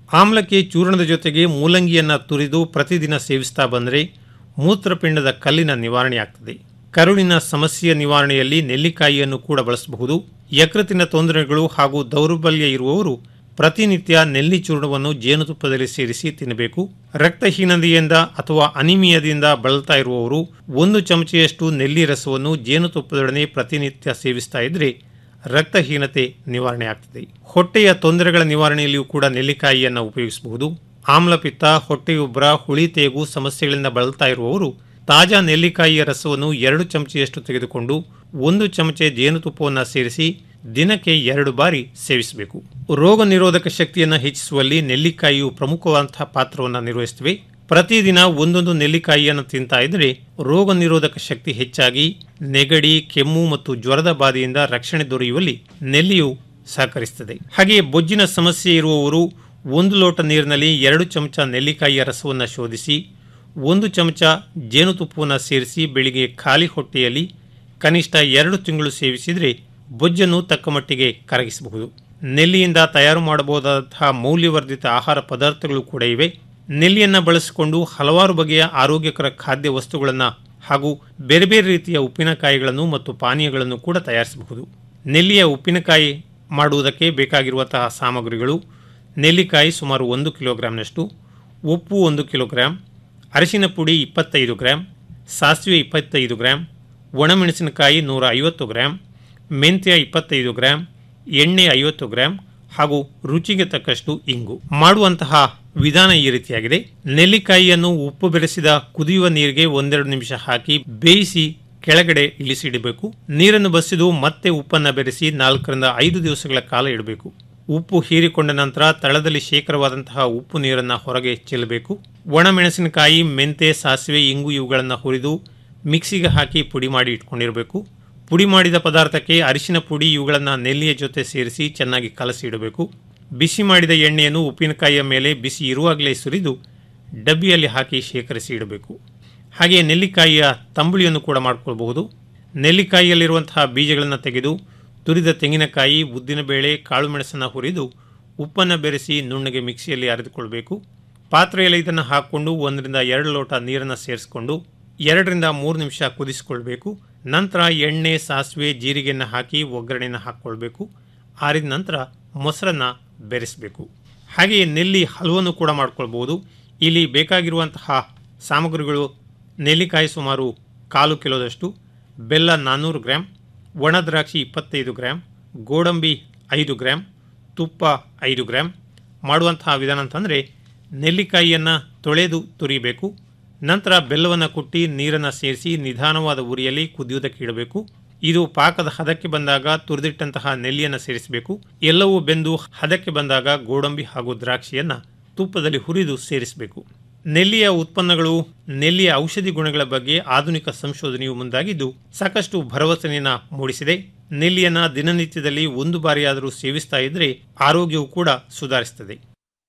Speaker 10: ಆಮ್ಲಕ್ಕೆ ಚೂರ್ಣದ ಜೊತೆಗೆ ಮೂಲಂಗಿಯನ್ನ ತುರಿದು ಪ್ರತಿದಿನ ಸೇವಿಸ್ತಾ ಬಂದರೆ ಮೂತ್ರಪಿಂಡದ ಕಲ್ಲಿನ ನಿವಾರಣೆಯಾಗ್ತದೆ ಕರುಳಿನ ಸಮಸ್ಯೆಯ ನಿವಾರಣೆಯಲ್ಲಿ ನೆಲ್ಲಿಕಾಯಿಯನ್ನು ಕೂಡ ಬಳಸಬಹುದು ಯಕೃತಿನ ತೊಂದರೆಗಳು ಹಾಗೂ ದೌರ್ಬಲ್ಯ ಇರುವವರು ಪ್ರತಿನಿತ್ಯ ನೆಲ್ಲಿ ಚೂರ್ಣವನ್ನು ಜೇನುತುಪ್ಪದಲ್ಲಿ ಸೇರಿಸಿ ತಿನ್ನಬೇಕು ರಕ್ತಹೀನತೆಯಿಂದ ಅಥವಾ ಅನಿಮಿಯದಿಂದ ಬಳಲ್ತಾ ಇರುವವರು ಒಂದು ಚಮಚೆಯಷ್ಟು ನೆಲ್ಲಿ ರಸವನ್ನು ಜೇನುತುಪ್ಪದೊಡನೆ ಪ್ರತಿನಿತ್ಯ ಸೇವಿಸ್ತಾ ಇದ್ರೆ ರಕ್ತಹೀನತೆ ನಿವಾರಣೆ ಆಗ್ತದೆ ಹೊಟ್ಟೆಯ ತೊಂದರೆಗಳ ನಿವಾರಣೆಯಲ್ಲಿಯೂ ಕೂಡ ನೆಲ್ಲಿಕಾಯಿಯನ್ನು ಉಪಯೋಗಿಸಬಹುದು ಆಮ್ಲಪಿತ್ತ ಹೊಟ್ಟೆಯುಬ್ಬರ ಹುಳಿ ತೇಗು ಸಮಸ್ಯೆಗಳಿಂದ ಬಳಲ್ತಾ ಇರುವವರು ತಾಜಾ ನೆಲ್ಲಿಕಾಯಿಯ ರಸವನ್ನು ಎರಡು ಚಮಚೆಯಷ್ಟು ತೆಗೆದುಕೊಂಡು ಒಂದು ಚಮಚೆ ಜೇನುತುಪ್ಪವನ್ನು ಸೇರಿಸಿ ದಿನಕ್ಕೆ ಎರಡು ಬಾರಿ ಸೇವಿಸಬೇಕು ರೋಗ ನಿರೋಧಕ ಶಕ್ತಿಯನ್ನು ಹೆಚ್ಚಿಸುವಲ್ಲಿ ನೆಲ್ಲಿಕಾಯಿಯು ಪ್ರಮುಖವಾದಂತಹ ಪಾತ್ರವನ್ನು ನಿರ್ವಹಿಸುತ್ತವೆ ಪ್ರತಿದಿನ ಒಂದೊಂದು ನೆಲ್ಲಿಕಾಯಿಯನ್ನು ತಿಂತಾ ಇದ್ರೆ ರೋಗ ನಿರೋಧಕ ಶಕ್ತಿ ಹೆಚ್ಚಾಗಿ ನೆಗಡಿ ಕೆಮ್ಮು ಮತ್ತು ಜ್ವರದ ಬಾಧೆಯಿಂದ ರಕ್ಷಣೆ ದೊರೆಯುವಲ್ಲಿ ನೆಲ್ಲಿಯು ಸಹಕರಿಸುತ್ತದೆ ಹಾಗೆಯೇ ಬೊಜ್ಜಿನ ಸಮಸ್ಯೆ ಇರುವವರು ಒಂದು ಲೋಟ ನೀರಿನಲ್ಲಿ ಎರಡು ಚಮಚ ನೆಲ್ಲಿಕಾಯಿಯ ರಸವನ್ನು ಶೋಧಿಸಿ ಒಂದು ಚಮಚ ಜೇನುತುಪ್ಪವನ್ನು ಸೇರಿಸಿ ಬೆಳಿಗ್ಗೆ ಖಾಲಿ ಹೊಟ್ಟೆಯಲ್ಲಿ ಕನಿಷ್ಠ ಎರಡು ತಿಂಗಳು ಸೇವಿಸಿದರೆ ಬೊಜ್ಜನ್ನು ತಕ್ಕ ಮಟ್ಟಿಗೆ ಕರಗಿಸಬಹುದು ನೆಲ್ಲಿಯಿಂದ ತಯಾರು ಮಾಡಬಹುದಾದಂತಹ ಮೌಲ್ಯವರ್ಧಿತ ಆಹಾರ ಪದಾರ್ಥಗಳು ಕೂಡ ಇವೆ ನೆಲ್ಲಿಯನ್ನು ಬಳಸಿಕೊಂಡು ಹಲವಾರು ಬಗೆಯ ಆರೋಗ್ಯಕರ ಖಾದ್ಯ ವಸ್ತುಗಳನ್ನು ಹಾಗೂ ಬೇರೆ ಬೇರೆ ರೀತಿಯ ಉಪ್ಪಿನಕಾಯಿಗಳನ್ನು ಮತ್ತು ಪಾನೀಯಗಳನ್ನು ಕೂಡ ತಯಾರಿಸಬಹುದು ನೆಲ್ಲಿಯ ಉಪ್ಪಿನಕಾಯಿ ಮಾಡುವುದಕ್ಕೆ ಬೇಕಾಗಿರುವಂತಹ ಸಾಮಗ್ರಿಗಳು ನೆಲ್ಲಿಕಾಯಿ ಸುಮಾರು ಒಂದು ಕಿಲೋಗ್ರಾಂನಷ್ಟು ಉಪ್ಪು ಒಂದು ಕಿಲೋಗ್ರಾಂ ಅರಿಶಿನ ಪುಡಿ ಇಪ್ಪತ್ತೈದು ಗ್ರಾಂ ಸಾಸಿವೆ ಇಪ್ಪತ್ತೈದು ಗ್ರಾಂ ಒಣಮೆಣಸಿನಕಾಯಿ ನೂರ ಐವತ್ತು ಗ್ರಾಂ ಮೆಂತ್ಯ ಇಪ್ಪತ್ತೈದು ಗ್ರಾಂ ಎಣ್ಣೆ ಐವತ್ತು ಗ್ರಾಂ ಹಾಗೂ ರುಚಿಗೆ ತಕ್ಕಷ್ಟು ಇಂಗು ಮಾಡುವಂತಹ ವಿಧಾನ ಈ ರೀತಿಯಾಗಿದೆ ನೆಲ್ಲಿಕಾಯಿಯನ್ನು ಉಪ್ಪು ಬೆರೆಸಿದ ಕುದಿಯುವ ನೀರಿಗೆ ಒಂದೆರಡು ನಿಮಿಷ ಹಾಕಿ ಬೇಯಿಸಿ ಕೆಳಗಡೆ ಇಳಿಸಿಡಬೇಕು ನೀರನ್ನು ಬಸಿದು ಮತ್ತೆ ಉಪ್ಪನ್ನು ಬೆರೆಸಿ ನಾಲ್ಕರಿಂದ ಐದು ದಿವಸಗಳ ಕಾಲ ಇಡಬೇಕು ಉಪ್ಪು ಹೀರಿಕೊಂಡ ನಂತರ ತಳದಲ್ಲಿ ಶೇಖರವಾದಂತಹ ಉಪ್ಪು ನೀರನ್ನು ಹೊರಗೆ ಚೆಲ್ಲಬೇಕು ಒಣಮೆಣಸಿನಕಾಯಿ ಮೆಂತೆ ಸಾಸಿವೆ ಇಂಗು ಇವುಗಳನ್ನು ಹುರಿದು ಮಿಕ್ಸಿಗೆ ಹಾಕಿ ಪುಡಿ ಮಾಡಿ ಇಟ್ಕೊಂಡಿರಬೇಕು ಪುಡಿ ಮಾಡಿದ ಪದಾರ್ಥಕ್ಕೆ ಅರಿಶಿನ ಪುಡಿ ಇವುಗಳನ್ನು ನೆಲ್ಲಿಯ ಜೊತೆ ಸೇರಿಸಿ ಚೆನ್ನಾಗಿ ಕಲಸಿ ಇಡಬೇಕು ಬಿಸಿ ಮಾಡಿದ ಎಣ್ಣೆಯನ್ನು ಉಪ್ಪಿನಕಾಯಿಯ ಮೇಲೆ ಬಿಸಿ ಇರುವಾಗಲೇ ಸುರಿದು ಡಬ್ಬಿಯಲ್ಲಿ ಹಾಕಿ ಶೇಖರಿಸಿ ಇಡಬೇಕು ಹಾಗೆಯೇ ನೆಲ್ಲಿಕಾಯಿಯ ತಂಬುಳಿಯನ್ನು ಕೂಡ ಮಾಡಿಕೊಳ್ಬಹುದು ನೆಲ್ಲಿಕಾಯಿಯಲ್ಲಿರುವಂತಹ ಬೀಜಗಳನ್ನು ತೆಗೆದು ತುರಿದ ತೆಂಗಿನಕಾಯಿ ಉದ್ದಿನಬೇಳೆ ಕಾಳು ಮೆಣಸನ್ನು ಹುರಿದು ಉಪ್ಪನ್ನು ಬೆರೆಸಿ ನುಣ್ಣಗೆ ಮಿಕ್ಸಿಯಲ್ಲಿ ಅರೆದುಕೊಳ್ಬೇಕು ಪಾತ್ರೆಯಲ್ಲಿ ಇದನ್ನು ಹಾಕಿಕೊಂಡು ಒಂದರಿಂದ ಎರಡು ಲೋಟ ನೀರನ್ನು ಸೇರಿಸಿಕೊಂಡು ಎರಡರಿಂದ ಮೂರು ನಿಮಿಷ ಕುದಿಸಿಕೊಳ್ಬೇಕು ನಂತರ ಎಣ್ಣೆ ಸಾಸಿವೆ ಜೀರಿಗೆಯನ್ನು ಹಾಕಿ ಒಗ್ಗರಣೆಯನ್ನು ಹಾಕ್ಕೊಳ್ಬೇಕು ಆರಿದ ನಂತರ ಮೊಸರನ್ನು ಬೆರೆಸಬೇಕು ಹಾಗೆಯೇ ನೆಲ್ಲಿ ಹಲವನ್ನು ಕೂಡ ಮಾಡ್ಕೊಳ್ಬೋದು ಇಲ್ಲಿ ಬೇಕಾಗಿರುವಂತಹ ಸಾಮಗ್ರಿಗಳು ನೆಲ್ಲಿಕಾಯಿ ಸುಮಾರು ಕಾಲು ಕಿಲೋದಷ್ಟು ಬೆಲ್ಲ ನಾನ್ನೂರು ಗ್ರಾಂ ಒಣ ದ್ರಾಕ್ಷಿ ಇಪ್ಪತ್ತೈದು ಗ್ರಾಂ ಗೋಡಂಬಿ ಐದು ಗ್ರಾಂ ತುಪ್ಪ ಐದು ಗ್ರಾಂ ಮಾಡುವಂತಹ ವಿಧಾನ ಅಂತಂದರೆ ನೆಲ್ಲಿಕಾಯಿಯನ್ನು ತೊಳೆದು ತುರಿಬೇಕು ನಂತರ ಬೆಲ್ಲವನ್ನು ಕುಟ್ಟಿ ನೀರನ್ನು ಸೇರಿಸಿ ನಿಧಾನವಾದ ಉರಿಯಲ್ಲಿ ಕುದಿಯುವುದಕ್ಕೆ ಇಡಬೇಕು ಇದು ಪಾಕದ ಹದಕ್ಕೆ ಬಂದಾಗ ತುರಿದಿಟ್ಟಂತಹ ನೆಲ್ಲಿಯನ್ನು ಸೇರಿಸಬೇಕು ಎಲ್ಲವೂ ಬೆಂದು ಹದಕ್ಕೆ ಬಂದಾಗ ಗೋಡಂಬಿ ಹಾಗೂ ದ್ರಾಕ್ಷಿಯನ್ನು ತುಪ್ಪದಲ್ಲಿ ಹುರಿದು ಸೇರಿಸಬೇಕು ನೆಲ್ಲಿಯ ಉತ್ಪನ್ನಗಳು ನೆಲ್ಲಿಯ ಔಷಧಿ ಗುಣಗಳ ಬಗ್ಗೆ ಆಧುನಿಕ ಸಂಶೋಧನೆಯು ಮುಂದಾಗಿದ್ದು ಸಾಕಷ್ಟು ಭರವಸೆಯನ್ನು ಮೂಡಿಸಿದೆ ನೆಲ್ಲಿಯನ್ನ ದಿನನಿತ್ಯದಲ್ಲಿ ಒಂದು ಬಾರಿಯಾದರೂ ಸೇವಿಸ್ತಾ ಇದ್ರೆ ಆರೋಗ್ಯವು ಕೂಡ ಸುಧಾರಿಸುತ್ತದೆ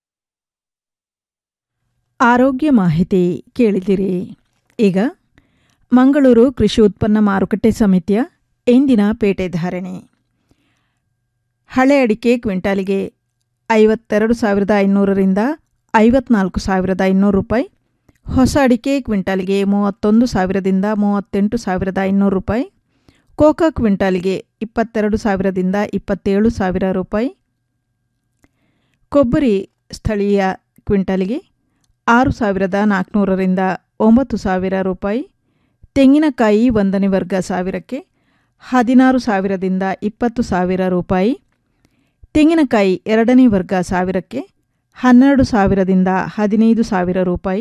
Speaker 9: ಆರೋಗ್ಯ ಮಾಹಿತಿ ಕೇಳಿದಿರಿ ಈಗ ಮಂಗಳೂರು ಕೃಷಿ ಉತ್ಪನ್ನ ಮಾರುಕಟ್ಟೆ ಸಮಿತಿಯ ಇಂದಿನ ಪೇಟೆ ಧಾರಣೆ ಹಳೆ ಅಡಿಕೆ ಕ್ವಿಂಟಾಲಿಗೆ ಐವತ್ತೆರಡು ಸಾವಿರದ ಐನೂರರಿಂದ ಐವತ್ನಾಲ್ಕು ಸಾವಿರದ ಐನೂರು ರೂಪಾಯಿ ಹೊಸ ಅಡಿಕೆ ಕ್ವಿಂಟಾಲಿಗೆ ಮೂವತ್ತೊಂದು ಸಾವಿರದಿಂದ ಮೂವತ್ತೆಂಟು ಸಾವಿರದ ಐನೂರು ರೂಪಾಯಿ ಕೋಕಾ ಕ್ವಿಂಟಾಲಿಗೆ ಇಪ್ಪತ್ತೆರಡು ಸಾವಿರದಿಂದ ಇಪ್ಪತ್ತೇಳು ಸಾವಿರ ರೂಪಾಯಿ ಕೊಬ್ಬರಿ ಸ್ಥಳೀಯ ಕ್ವಿಂಟಾಲಿಗೆ ಆರು ಸಾವಿರದ ನಾಲ್ಕುನೂರರಿಂದ ಒಂಬತ್ತು ಸಾವಿರ ರೂಪಾಯಿ ತೆಂಗಿನಕಾಯಿ ಒಂದನೇ ವರ್ಗ ಸಾವಿರಕ್ಕೆ ಹದಿನಾರು ಸಾವಿರದಿಂದ ಇಪ್ಪತ್ತು ಸಾವಿರ ರೂಪಾಯಿ ತೆಂಗಿನಕಾಯಿ ಎರಡನೇ ವರ್ಗ ಸಾವಿರಕ್ಕೆ ಹನ್ನೆರಡು ಸಾವಿರದಿಂದ ಹದಿನೈದು ಸಾವಿರ ರೂಪಾಯಿ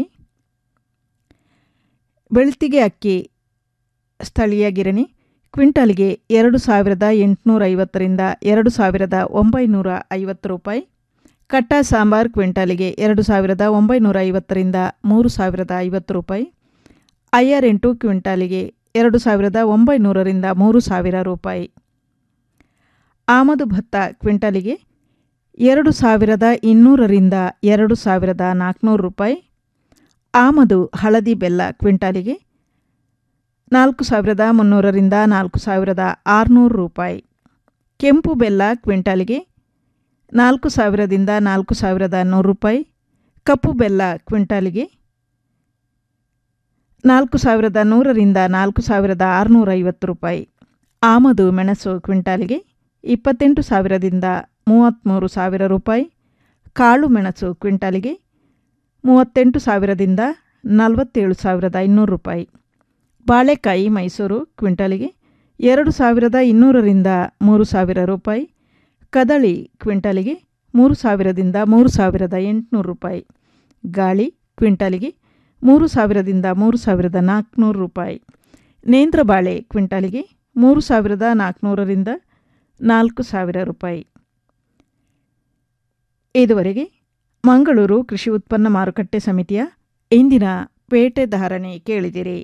Speaker 9: ಬೆಳ್ತಿಗೆ ಅಕ್ಕಿ ಸ್ಥಳೀಯ ಗಿರಣಿ ಕ್ವಿಂಟಾಲ್ಗೆ ಎರಡು ಸಾವಿರದ ಎಂಟುನೂರ ಐವತ್ತರಿಂದ ಎರಡು ಸಾವಿರದ ಒಂಬೈನೂರ ಐವತ್ತು ರೂಪಾಯಿ ಕಟ್ಟ ಸಾಂಬಾರ್ ಕ್ವಿಂಟಾಲಿಗೆ ಎರಡು ಸಾವಿರದ ಒಂಬೈನೂರ ಐವತ್ತರಿಂದ ಮೂರು ಸಾವಿರದ ಐವತ್ತು ರೂಪಾಯಿ ಐಆರ್ ಎಂಟು ಕ್ವಿಂಟಾಲಿಗೆ ಎರಡು ಸಾವಿರದ ಒಂಬೈನೂರರಿಂದ ಮೂರು ಸಾವಿರ ರೂಪಾಯಿ ಆಮದು ಭತ್ತ ಕ್ವಿಂಟಾಲಿಗೆ ಎರಡು ಸಾವಿರದ ಇನ್ನೂರರಿಂದ ಎರಡು ಸಾವಿರದ ನಾಲ್ಕುನೂರು ರೂಪಾಯಿ ಆಮದು ಹಳದಿ ಬೆಲ್ಲ ಕ್ವಿಂಟಾಲಿಗೆ ನಾಲ್ಕು ಸಾವಿರದ ಮುನ್ನೂರರಿಂದ ನಾಲ್ಕು ಸಾವಿರದ ಆರುನೂರು ರೂಪಾಯಿ ಕೆಂಪು ಬೆಲ್ಲ ಕ್ವಿಂಟಾಲಿಗೆ ನಾಲ್ಕು ಸಾವಿರದಿಂದ ನಾಲ್ಕು ಸಾವಿರದ ನೂರು ರೂಪಾಯಿ ಕಪ್ಪು ಬೆಲ್ಲ ಕ್ವಿಂಟಾಲಿಗೆ ನಾಲ್ಕು ಸಾವಿರದ ನೂರರಿಂದ ನಾಲ್ಕು ಸಾವಿರದ ಆರುನೂರ ಐವತ್ತು ರೂಪಾಯಿ ಆಮದು ಮೆಣಸು ಕ್ವಿಂಟಾಲಿಗೆ ಇಪ್ಪತ್ತೆಂಟು ಸಾವಿರದಿಂದ ಮೂವತ್ತ್ಮೂರು ಸಾವಿರ ರೂಪಾಯಿ ಕಾಳು ಮೆಣಸು ಕ್ವಿಂಟಾಲಿಗೆ ಮೂವತ್ತೆಂಟು ಸಾವಿರದಿಂದ ನಲವತ್ತೇಳು ಸಾವಿರದ ಇನ್ನೂರು ರೂಪಾಯಿ ಬಾಳೆಕಾಯಿ ಮೈಸೂರು ಕ್ವಿಂಟಾಲಿಗೆ ಎರಡು ಸಾವಿರದ ಇನ್ನೂರರಿಂದ ಮೂರು ಸಾವಿರ ರೂಪಾಯಿ ಕದಳಿ ಕ್ವಿಂಟಾಲಿಗೆ ಮೂರು ಸಾವಿರದಿಂದ ಮೂರು ಸಾವಿರದ ಎಂಟುನೂರು ರೂಪಾಯಿ ಗಾಳಿ ಕ್ವಿಂಟಾಲಿಗೆ ಮೂರು ಸಾವಿರದಿಂದ ಮೂರು ಸಾವಿರದ ನಾಲ್ಕುನೂರು ರೂಪಾಯಿ ನೇಂದ್ರ ಬಾಳೆ ಕ್ವಿಂಟಾಲಿಗೆ ಮೂರು ಸಾವಿರದ ನಾಲ್ಕುನೂರರಿಂದ ನಾಲ್ಕು ಸಾವಿರ ರೂಪಾಯಿ ಇದುವರೆಗೆ ಮಂಗಳೂರು ಕೃಷಿ ಉತ್ಪನ್ನ ಮಾರುಕಟ್ಟೆ ಸಮಿತಿಯ ಇಂದಿನ ಪೇಟೆ ಧಾರಣೆ ಕೇಳಿದಿರಿ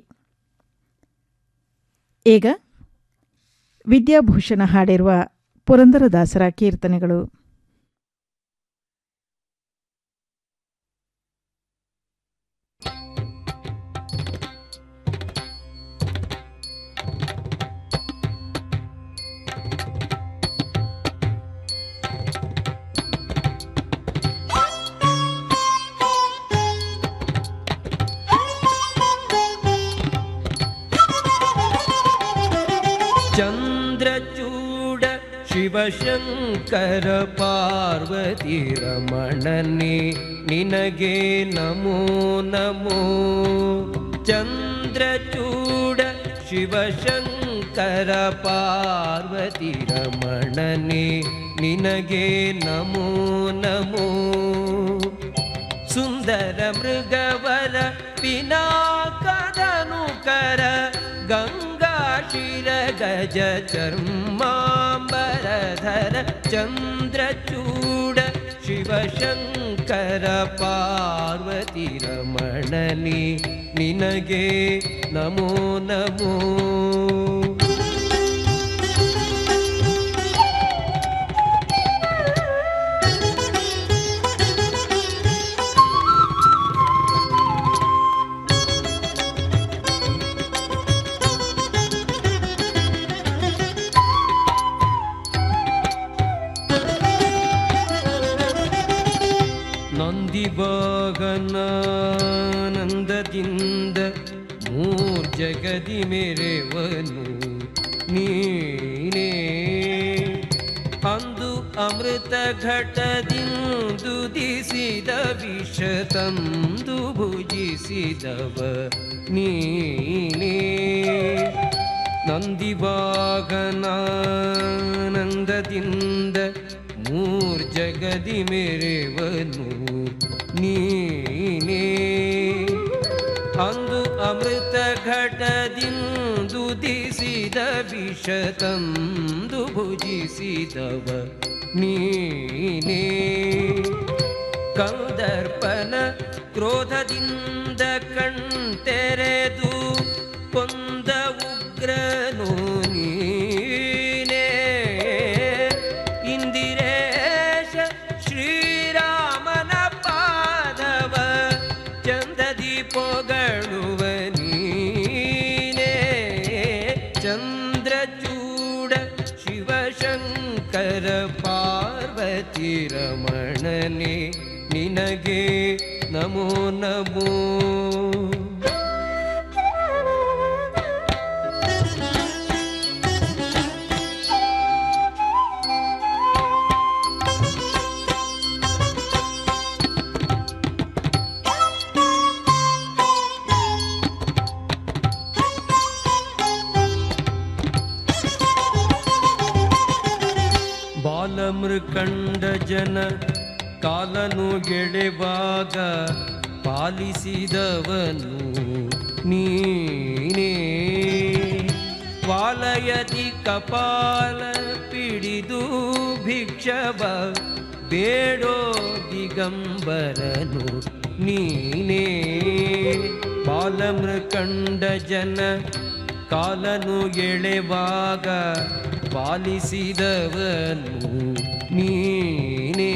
Speaker 9: ಈಗ ವಿದ್ಯಾಭೂಷಣ ಹಾಡಿರುವ ಪುರಂದರದಾಸರ ಕೀರ್ತನೆಗಳು
Speaker 17: ಚಂದ್ರಚೂಡ ಶಿವಶಂಕರ ಪಾರ್ವತಿ ರಮಣನೆ ನಿನಗೆ ನಮೋ ನಮೋ ಚಂದ್ರಚೂಡ ಶಿವಶಂಕರ ಪಾರ್ವತಿ ರಮಣನೆ ನಿನಗೆ ನಮೋ ನಮೋ ಸುಂದರ ಮೃಗವರ ಪಿನಾಕದನು ಕರ ಗಂಗಾ ಶಿರ ಗಜ ಚರ್ಮಾಂಬರಧರ ಚಂದ್ರಚೂಡ ಶಿವಶಂಕರ ಪಾರ್ವತಿ ರಮಣನಿ ನಿನಗೆ ನಮೋ ನಮೋ ನಂದಿವಾಗನಾನಂದದಿಂದ ಮೂರ್ ಜಗದಿ ಮೆರೆವನು ನೀನೇ ಅಂದು ಅಮೃತ ಘಟದಿಂದು ದಿಸಿದ ವಿಷ ತಂದು ಭುಜಿಸಿದವ ನೀನೇ ನಂದಿವಾಗನಾನಂದದಿಂದ ಮೂರ್ ಜಗದಿ ಮೆರೆವನು ನೀನೇ ಅಂದು ಅಮೃತ ಘಟದಿಂದು ದಿಸಿದ ವಿಷ ತಂದು ಭುಜಿಸಿದವ ನೀನೇ ಕಂದರ್ಪನ ಕ್ರೋಧದಿಂದ ಕಣ್ತೆರೆದು ಕೊಂದ ಉಗ್ರನು ನೀನೇ ಇಂದಿರೇಶ ಶ್ರೀರಾಮನ ಪಾದವ ಚಂದದಿ ಪೊಗಳುವ ನೀನೇ ಚಂದ್ರಚೂಡ ಶಿವಶಂಕರ ಪಾರ್ವತಿ ರಮಣನೆ ನಿನಗೆ ನಮೋ ನಮೋ ಬಾಲಮೃಕಂಡ ಜನ ಕಾಲನು ಗೆಳೆವಾಗ ಪಾಲಿಸಿದವನು ನೀನೇ ವಾಲಯದಿ ಕಪಾಲ ಪಿಡಿದು ಭಿಕ್ಷವ ಬೇಡೋ ದಿಗಂಬರನು ನೀನೇ ಬಾಲಮೃಕಂಡ ಜನ ಕಾಲನು ಎಳೆವಾಗ ಪಾಲಿಸಿದವನು ನೀನೇ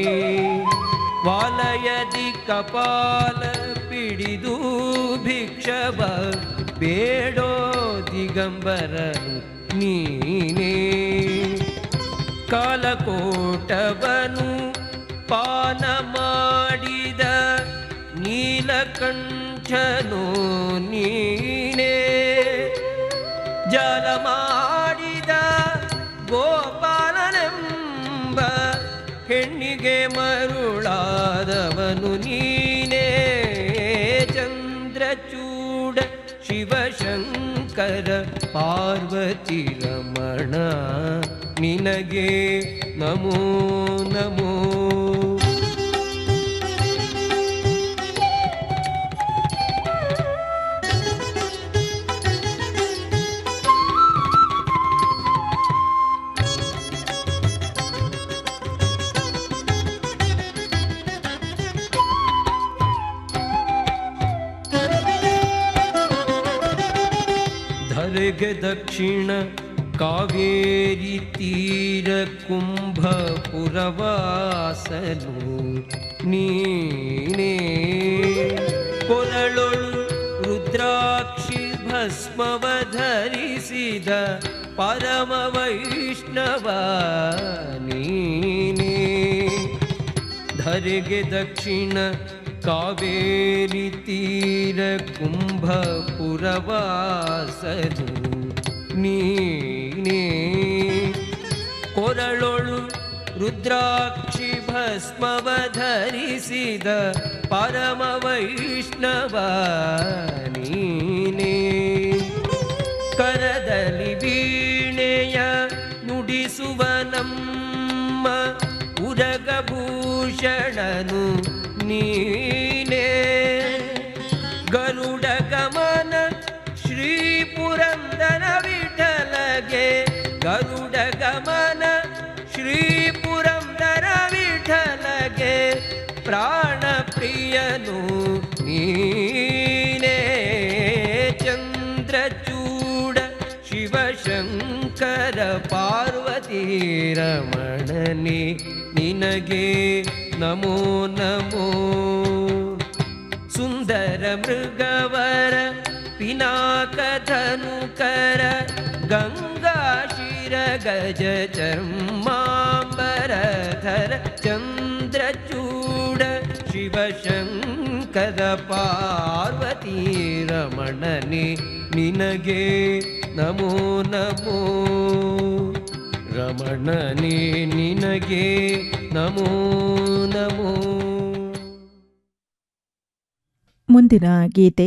Speaker 17: ವಾಲಯದಿ ಕಪಾಲ ಪಿಡಿದು ಭಿಕ್ಷವ ಬೇಡೋ ದಿಗಂಬರನು ನೀನೇ ಕಾಲಕೋಟವನು ಪಾನ ಮಾಡಿದ ನೀಲಕಂಠನು ನೀನೇ ಜಲ ಮಾಡಿದ ಗೋಪಾಲನೆಂಬ ಹೆಣ್ಣಿಗೆ ಮರುಳಾದವನು ನೀನೇ ಚಂದ್ರಚೂಡ ಶಿವಶಂಕರ ಪಾರ್ವತಿ ರಮಣ ನಿನಗೆ ನಮೋ ನಮೋ ಧರೆಗೆ ದಕ್ಷಿಣ ಕಾವೇರಿ ತೀರ ಕುಂಭಪುರವಾಸನು ನೀನೇ ಕೊರಳೊಳು ರುದ್ರಾಕ್ಷಿ ಭಸ್ಮವ ಧರಿಸಿದ ಪರಮ ವೈಷ್ಣವ ನೀನೇ ಧರೆಗೆ ದಕ್ಷಿಣ ಕಾವೇರಿ ತೀರ ಕುಂಭಪುರವಾಸನು ನೀನೇ ಕೊರಳೊಳು ರುದ್ರಾಕ್ಷಿ ಭಸ್ಮವ ಧರಿಸಿದ ಪರಮ ವೈಷ್ಣವ ನೀನೇ ಕರದಲ್ಲಿ ವೀಣೆಯ ನುಡಿಸುವ ನಮ್ಮ ಉರಗಭೂಷಣನು ನೀನೇ ಗರುಡ ಗಮನ ಶ್ರೀ ಪುರಂದರ ವಿಠಲಗೆ ಗರುಡ ಗಮನ ಶ್ರೀ ಪುರಂದರ ವಿಠಲಗೆ ಪ್ರಾಣ ಪ್ರಿಯನು ನೀನೇ ಚಂದ್ರಚೂಡ ಶಿವಶಂಕರ ಪಾರ್ವತಿ ರಮಣನಿ ನಿನಗೆ ನಮೋ ನಮೋ ಸುಂದರ ಮೃಗವರ ಪಿನಾಕಧನುಕರ ಗಂಗಾ ಶಿರ ಗಜ ಚರ್ಮಾಂಬರಧರ ಚಂದ್ರಚೂಡ ಶಿವಶಂಕರ ಪಾರ್ವತಿ ರಮಣನೆ ನಿನಗೆ ನಮೋ ನಮೋ ರಮಣನೆ ನಿನಗೆ ನಮೋ ನಮೋ
Speaker 9: ಮುಂದಿನ ಗೀತೆ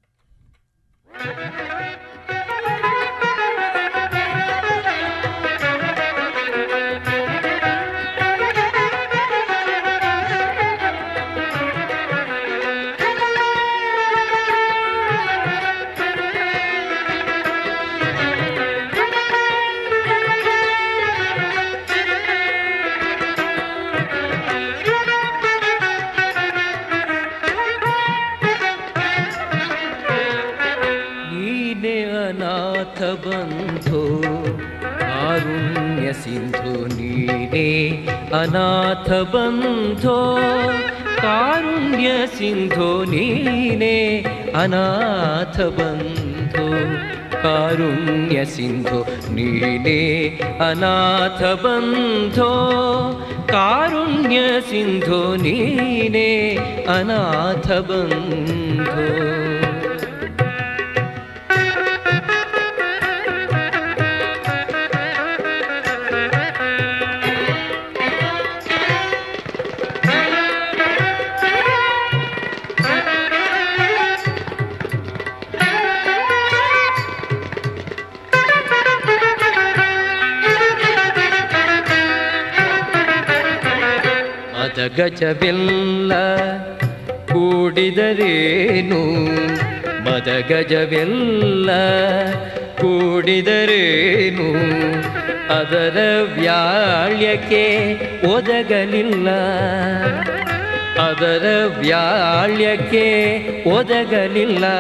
Speaker 17: ನೀನೆ ಅನಾಥ ಬಂಧೋ ಕಾರುಣ್ಯ ಸಿಂಧು ನೀನೆ ಅನಾಥ ಬಂಧೋ ಕಾರುಣ್ಯ ಸಿಂಧು ನೀನೆ ಅನಾಥ ಬಂಧೋ ಕಾರುಣ್ಯ ಸಿಂಧು ನೀನೆ ಅನಾಥ ಬಂಧೋ ಕಾರುಣ್ಯ ಸಿಂಧು ನೀನೆ ಅನಾಥ ಬಂಧೋ ಮದಗಜವೆಲ್ಲ ಕೂಡಿದರೇನು ಮದಗಜವೆಲ್ಲ ಕೂಡಿದರೇನು ಅದರ ವ್ಯಾಳ್ಯಕ್ಕೆ ಒದಗಲಿಲ್ಲ ಅದರ ವ್ಯಾಳ್ಯಕ್ಕೆ ಒದಗಲಿಲ್ಲ